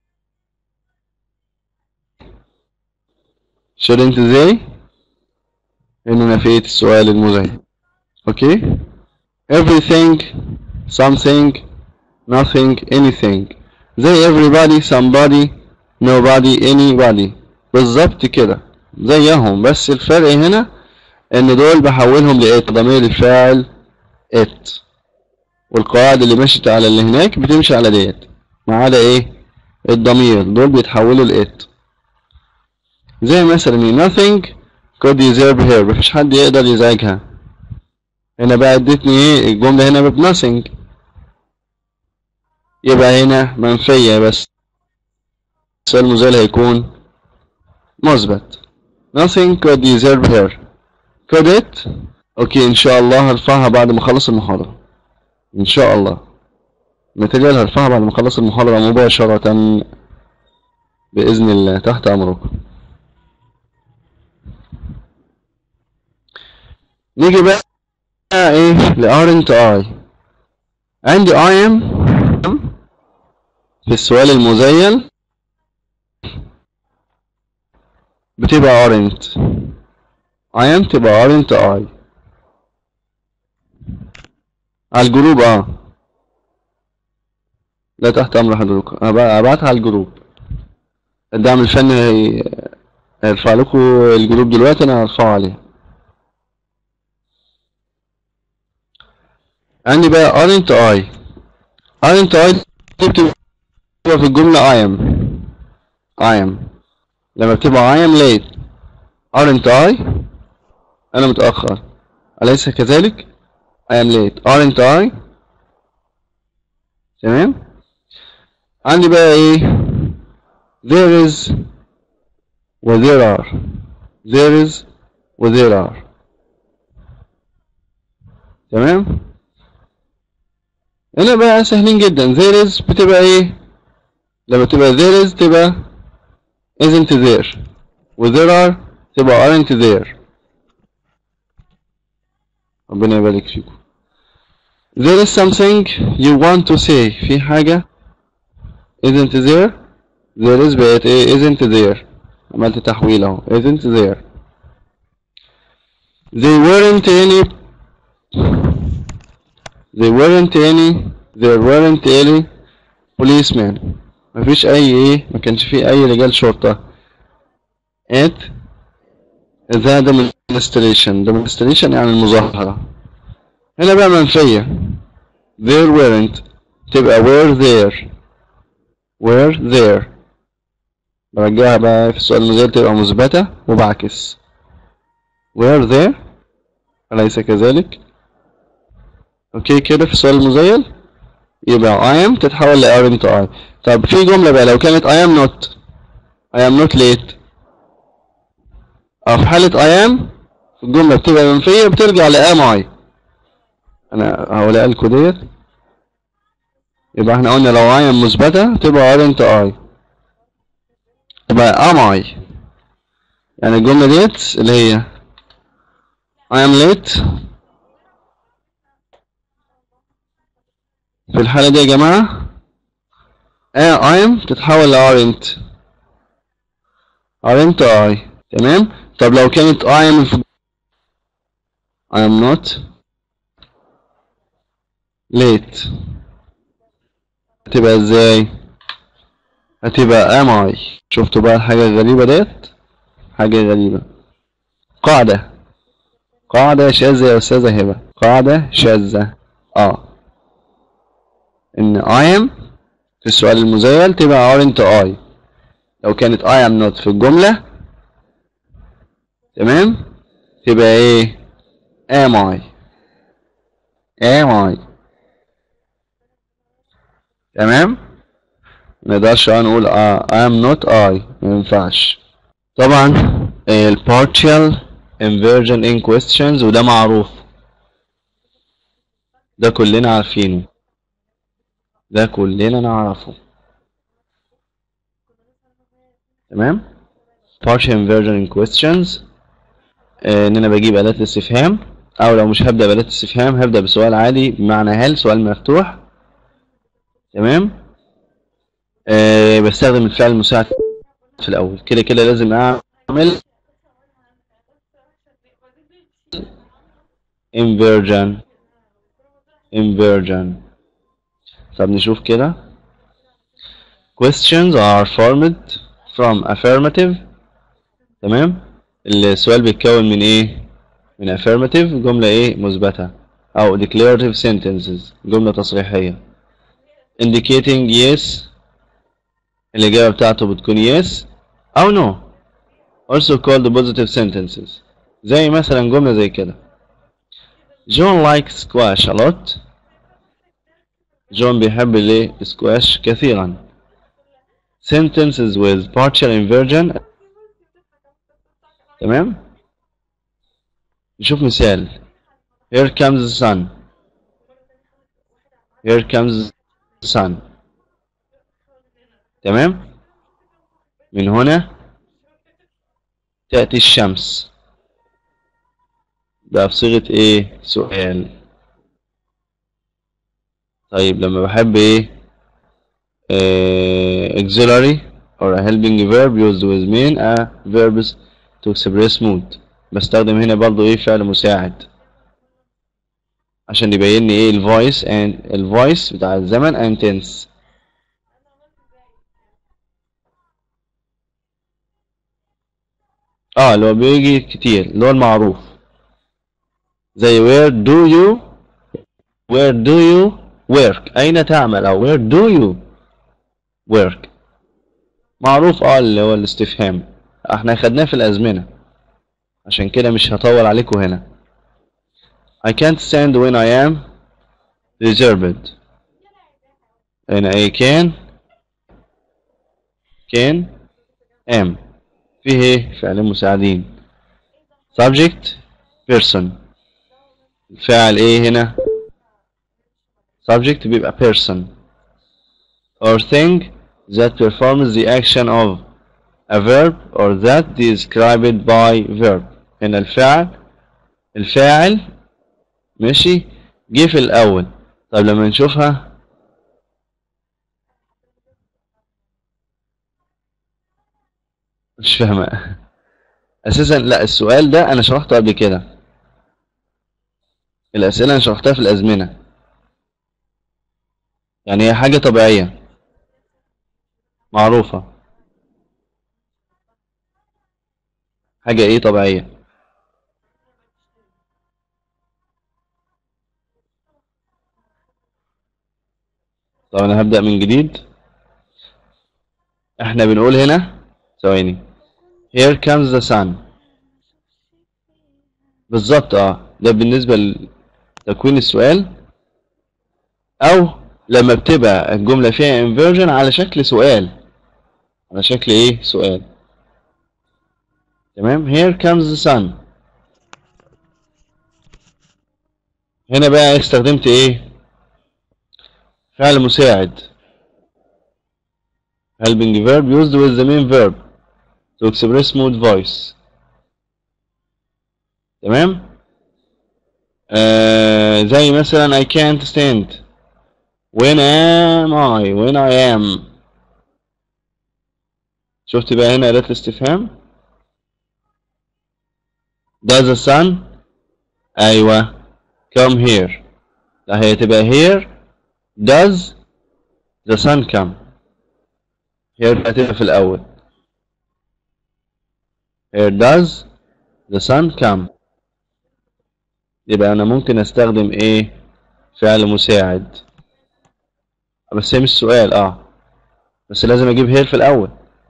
shouldn't they هنا نفيت السؤال المزايل اوكي everything something nothing anything زي everybody somebody nobody anybody بالظبط كده زيهم بس الفرق هنا ان دول بحولهم لإت ضمير الفاعل ات والقواعد اللي مشت على اللي هناك بتمشي على ديت ما عدا ايه الضمير دول بيتحولوا لإت زي مثلا nothing could deserve her مفيش حد يقدر يزعجها هنا بقى ادتني ايه الجملة هنا ب nothing يبقى هنا منفية بس السؤال المزال هيكون مثبت nothing could deserve her could it اوكي ان شاء الله هرفعها بعد ما اخلص المحاضرة ان شاء الله ماتريال هرفعها بعد ما اخلص المحاضرة مباشرة بإذن الله تحت أمركم نيجي بقى ايه ل aren't I عندي I am في السؤال المزيل بتبقى aren't I am تبقى aren't I على الجروب اه لا تحت امر حضرتك هبقى- هبعتها على الجروب الدعم الفني هي- هيرفع لكم الجروب دلوقتي انا هرفعه عليه عندي بقى aren't I aren't I دي بتبقى في الجملة I am I am لما بتبقى I am late aren't I أنا متأخر أليس كذلك I am late aren't I تمام عندي بقى ايه there is و there are there is و there are تمام هنا بقى سهلين جدا there is بتبقى ايه لما تبقى there is تبقى isn't there و there are تبقى aren't there ربنا يبارك فيكم there is something you want to say في حاجة isn't there there is بقت ايه isn't there عملت تحويل اهو isn't there they weren't any they weren't any there weren't any policemen مفيش اي ايه ما كانش فيه اي رجال شرطة at the demonstration demonstration يعني المظاهرة هنا بقى منفية there weren't تبقى were there were there برجعها بقى في السؤال المزيل تبقى مثبتة وبعكس were there أليس كذلك اوكي كده في السؤال المزيل يبقى I am تتحول ل aren't I طب في جملة بقى لو كانت I am not I am not late أو في حالة I am الجملة بتبقى منفية بترجع ل am I أنا هقولها لكم ديت يبقى احنا قلنا لو I am مثبتة تبقى aren't I تبقى am I يعني الجملة ديت اللي هي I am late في الحالة دي يا جماعة آه I am تتحول ل aren't aren't I تمام طب لو كانت I am في I am not late هتبقى ازاي هتبقى am I شفتوا بقى الحاجة الغريبة ديت حاجة غريبة قاعدة قاعدة شاذة يا أستاذة هبة قاعدة شاذة اه ان I am في السؤال المزيل تبقى aren't I لو كانت I am not في الجملة تمام تبقى ايه am I am I تمام منقدرش اه نقول اه I am not I مينفعش طبعا ال partial inversion in questions وده معروف ده كلنا عارفينه ده كلنا نعرفه تمام partial inversion in questions آه، ان انا بجيب اداة الاستفهام او لو مش هبدأ باداة الاستفهام هبدأ بسؤال عادي بمعنى هل سؤال مفتوح تمام آه بستخدم الفعل المساعد في الاول كده كده لازم اعمل inversion inversion طب نشوف كده questions are formed from affirmative تمام السؤال بيتكون من ايه من affirmative جملة ايه مثبتة او declarative sentences جملة تصريحية indicating yes الإجابة بتاعته بتكون yes أو no also called positive sentences زي مثلا جملة زي كده John likes squash a lot جون بيحب الايه squash كثيرا sentences with partial inversion تمام نشوف مثال here comes the sun here comes the sun تمام من هنا تأتي الشمس ده بصيغة ايه سؤال طيب لما بحب ايه uh, auxiliary or a helping verb used with main a verbs to express mood بستخدم هنا برضو ايه فعل مساعد عشان يبين لي ايه الفويس and الفويس بتاع الزمن and tense اه اللي هو بيجي كتير اللي هو المعروف زي where do you where do you work أين تعمل أو where do you work معروف اه اللي هو الاستفهام احنا خدناه في الأزمنة عشان كده مش هطول عليكم هنا I can't stand when I am reserved هنا ايه can can am فيه ايه فعل مساعدين subject person الفاعل ايه هنا subject بيبقى person or thing that performs the action of a verb or that described by verb هنا الفعل الفاعل ماشي جه في الأول طب لما نشوفها مش فاهمة أساسا لا السؤال ده أنا شرحته قبل كده الأسئلة أنا شرحتها في الأزمنة يعني هي حاجة طبيعية معروفة حاجة إيه طبيعية طب أنا هبدأ من جديد إحنا بنقول هنا ثواني here comes the sun بالظبط اه ده بالنسبة لتكوين السؤال أو لما بتبقى الجملة فيها inversion على شكل سؤال على شكل إيه سؤال تمام here comes the sun هنا بقى استخدمت ايه فعل مساعد helping verb used with the main verb to express mood voice تمام آه زي مثلا I can't stand when am I when I am شفت بقى هنا أداة الاستفهام does the sun أيوة come here لا هي تبقى here does the sun come here هتبقى في الأول here does the sun come يبقى أنا ممكن أستخدم إيه فعل مساعد بس هي مش سؤال اه بس لازم أجيب here في الأول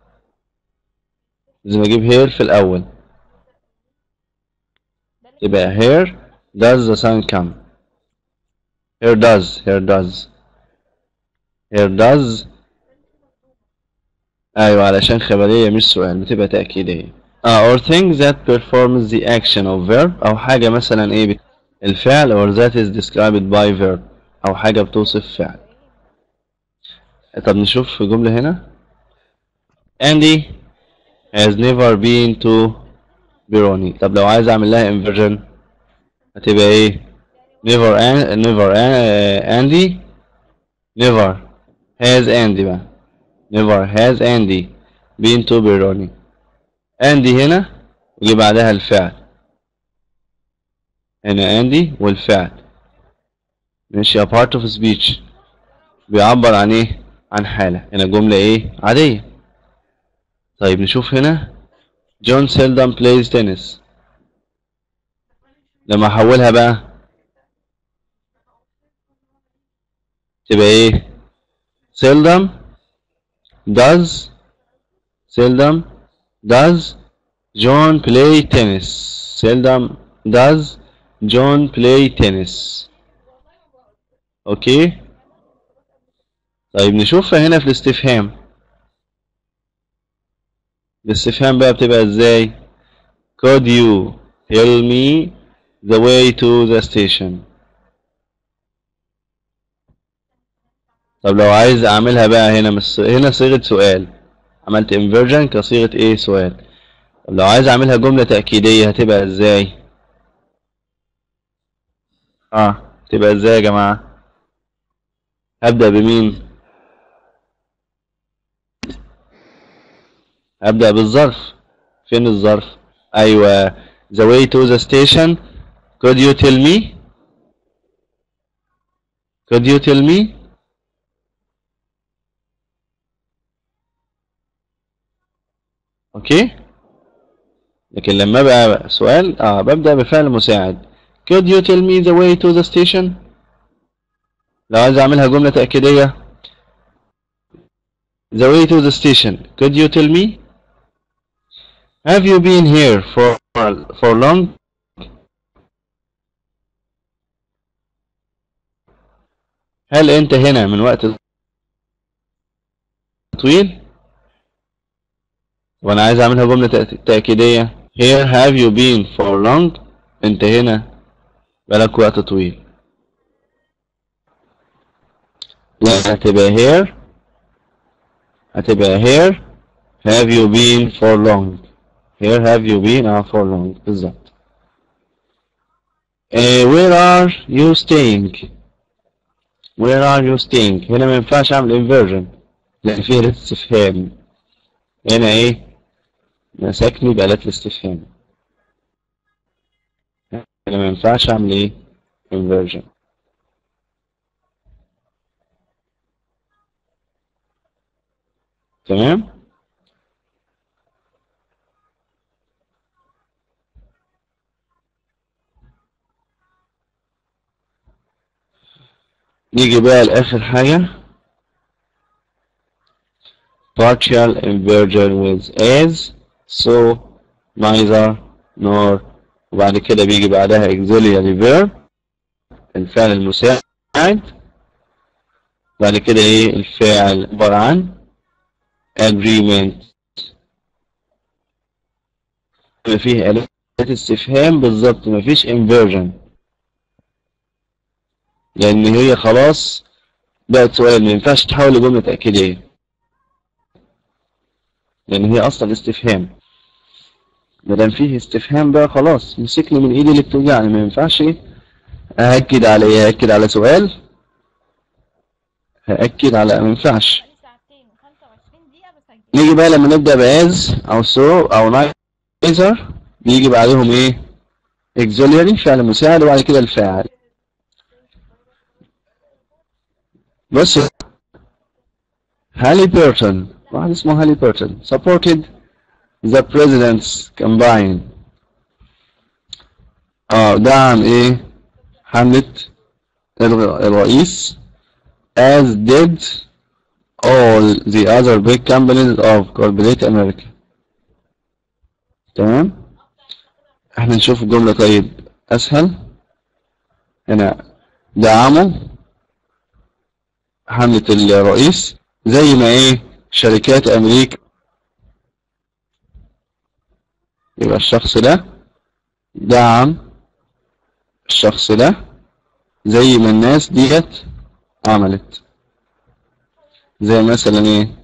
لازم أجيب here في الأول يبقى here does the sun come here does here does here does ايوه علشان خبرية مش سؤال بتبقى تأكيدية اه or things that performs the action of verb او حاجة مثلا ايه بت... الفعل or that is described by verb او حاجة بتوصف فعل طب نشوف جملة هنا Andy has never been to بيروني طب لو عايز اعمل لها inversion هتبقى ايه never an never an Andy never has Andy بقى never has Andy been to بيروني Andy هنا ويجي بعدها الفعل هنا Andy والفعل ماشي a part of speech بيعبر عن ايه عن حالة هنا جملة ايه عادية طيب نشوف هنا John seldom plays tennis لما احولها بقى تبقى ايه seldom does seldom does John play tennis seldom does John play tennis اوكي طيب نشوفها هنا في الاستفهام الاستفهام بقى بتبقى ازاي could you tell me the way to the station طب لو عايز اعملها بقى هنا مش هنا صيغة سؤال عملت inversion كصيغة ايه سؤال طب لو عايز اعملها جملة تأكيدية هتبقى ازاي اه تبقى ازاي يا جماعة هبدأ بمين ابدأ بالظرف فين الظرف ايوه the way to the station could you tell me could you tell me اوكي لكن لما بقى سؤال اه ببدأ بفعل مساعد could you tell me the way to the station لو عايز اعملها جملة تأكيدية the way to the station could you tell me have you been here for for long هل انت هنا من وقت طويل وانا عايز اعملها جملة تأ- تأكيدية here have you been for long انت هنا بقالك وقت طويل لا هتبقى here هتبقى here have you been for long here have you been اه for long بالظبط uh, where are you staying where are you staying هنا ما ينفعش اعمل inversion لان فيه استفهام هنا ايه مسكني بآلات الاستفهام هنا ما ينفعش اعمل ايه inversion تمام نيجي بقى لآخر حاجة partial inversion with as so neither nor وبعد كده بيجي بعدها auxiliary verb الفعل المساعد بعد كده ايه الفاعل عبارة عن agreement ما فيه آلات استفهام بالظبط مفيش inversion لأن هي خلاص بقت سؤال ما ينفعش تحول لجملة تأكيدية لأن هي أصلا استفهام مادام فيه استفهام بقى خلاص مسكني من إيدي اللي بتوجعني ما ينفعش أأكد على إيه أأكد على سؤال هأكد على ما ينفعش بقالي ساعتين و25 دقيقة بسجل نيجي بقى لما نبدأ بأز أو سو أو نايزر بيجي بعدهم إيه auxiliary فعل مساعد وبعد كده الفاعل بص هالي بيرتون واحد اسمه هالي بيرتون supported the president's campaign اه دعم ايه حملة الر- الرئيس as did all the other big companies of corporate America تمام احنا نشوف الجملة طيب اسهل هنا دعموا حملة الرئيس زي ما ايه شركات امريكا يبقى الشخص ده دعم الشخص ده زي ما الناس ديت عملت زي مثلا ايه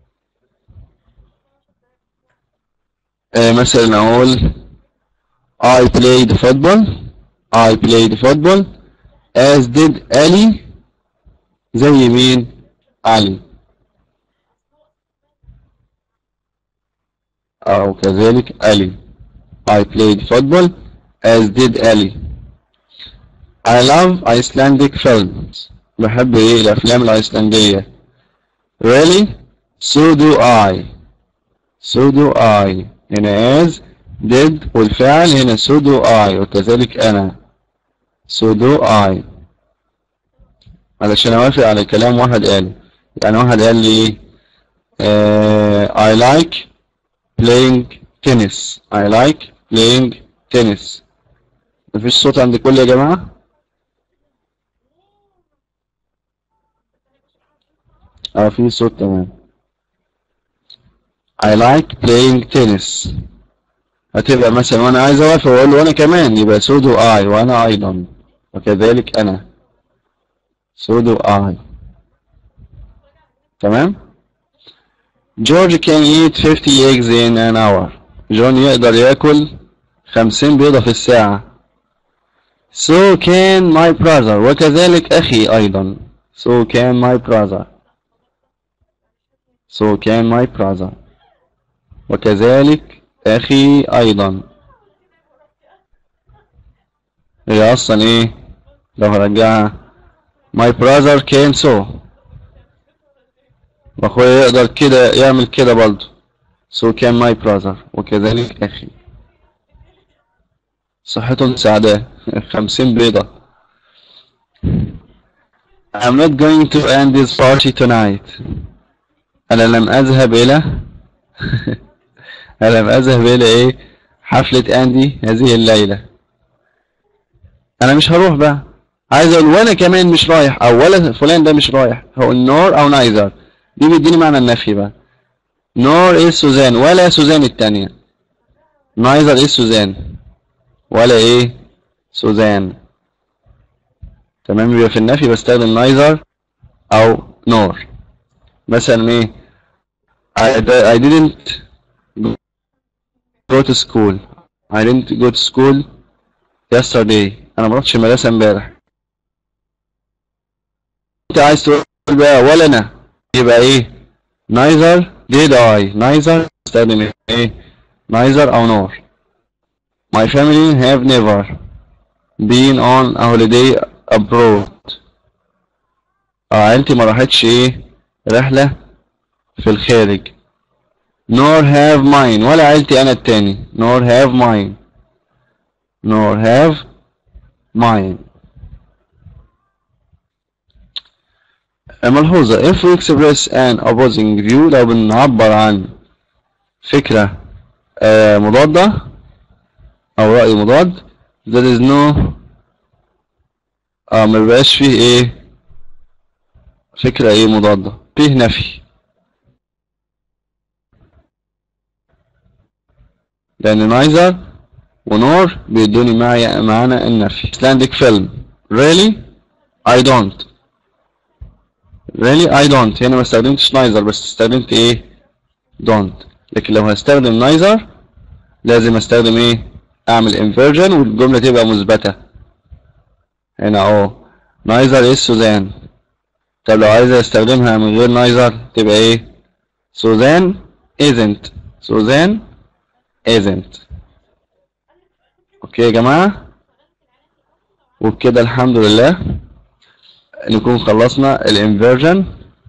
آه مثلا اقول I played football I played football as did Ali زي مين علي أو كذلك علي I played football as did Ali I love Icelandic films بحب ايه الافلام الايسلندية Really? So do I So do I هنا as did والفعل هنا so do I وكذلك أنا So do I علشان أوافق على كلام واحد قال يعني واحد قال لي آه I like playing tennis I like playing tennis مفيش صوت عند الكل يا جماعة اه في صوت تمام I like playing tennis هتبقى مثلا وانا عايز اوافق واقول له وانا كمان يبقى so do I وانا ايضا وكذلك انا so do I تمام جورج can eat 50 eggs in an hour جون يقدر ياكل 50 بيضة في الساعة so can my brother وكذلك أخي أيضا so can my brother so can my brother وكذلك أخي أيضا هي أصلا إيه لو هرجعها my brother can so وأخويا يقدر كده يعمل كده برضه so can my brother وكذلك أخي صحته مساعداه خمسين بيضة I'm not going to end this party tonight أنا لم أذهب إلى أنا لم أذهب إلى إيه حفلة أندي هذه الليلة أنا مش هروح بقى عايز أقول وأنا كمان مش رايح أو ولا فلان ده مش رايح هقول نور أو نايزر دي بيديني معنى النفي بقى نور إيه سوزان ولا سوزان التانية نايزر إيه سوزان ولا إيه سوزان تمام يبقى في النفي بستخدم نايزر أو نور مثلا إيه I, I didn't go to school I didn't go to school yesterday أنا ما رحتش المدرسة امبارح أنت عايز تقول بقى ولا أنا يبقى إيه neither did I neither استخدم إيه neither أو nor My family have never been on a holiday abroad آه عيلتي ما راحتش إيه رحلة في الخارج nor have mine ولا عيلتي أنا التاني nor have mine nor have mine ملحوظة if we express an opposing view لو بنعبر عن فكرة آه مضادة أو رأي مضاد there is no آه مبيبقاش فيه إيه فكرة إيه مضادة فيه نفي لأن نايزر ونور بيدوني معي معانا النفي Icelandic film really I don't really I don't هنا ما استخدمتش نايزر بس استخدمت ايه don't لكن لو هستخدم نايزر لازم استخدم ايه اعمل inversion والجملة تبقى مثبتة هنا اهو نايزر is سوزان طب لو عايز استخدمها من غير نايزر تبقى ايه سوزان isn't سوزان isn't اوكي يا جماعة وبكده الحمد لله نكون خلصنا الانفيرجن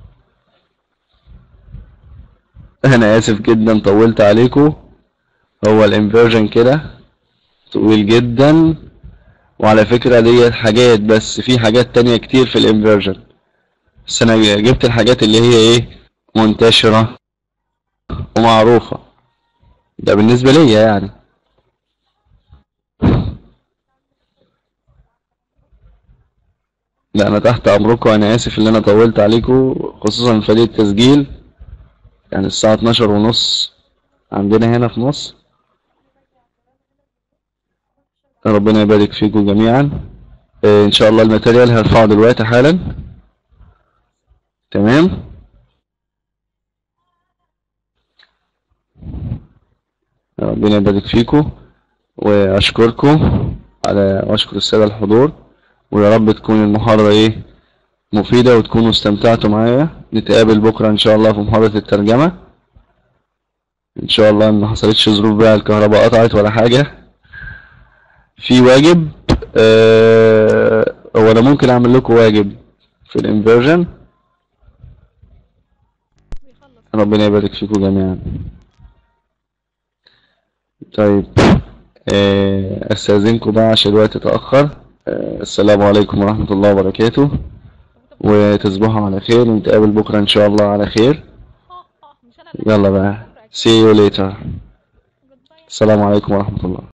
انا اسف جدا طولت عليكم هو الانفيرجن كده طويل جدا وعلى فكرة ديت حاجات بس في حاجات تانية كتير في الانفيرجن بس انا جبت الحاجات اللي هي ايه منتشرة ومعروفة ده بالنسبة ليا يعني لا انا تحت امركم انا اسف ان انا طولت عليكم خصوصا في فريق التسجيل يعني الساعة 12 ونص عندنا هنا في مصر ربنا يبارك فيكم جميعا آه، ان شاء الله الماتيريال هرفعه دلوقتي حالا تمام ربنا يبارك فيكم واشكركم على واشكر السادة الحضور ويا رب تكون المحاضرة ايه مفيدة وتكونوا استمتعتوا معايا نتقابل بكرة ان شاء الله في محاضرة الترجمة ان شاء الله ما حصلتش ظروف بقى الكهرباء قطعت ولا حاجة في واجب آه هو انا ممكن اعمل لكم واجب في الانفيرجن بيخلص ربنا يبارك فيكم جميعا طيب آه، استاذنكم بقى عشان الوقت اتأخر آه، السلام عليكم ورحمة الله وبركاته وتصبحوا على خير ونتقابل بكرة ان شاء الله على خير مش انا اللي يلا بقى see you later Goodbye. السلام عليكم ورحمة الله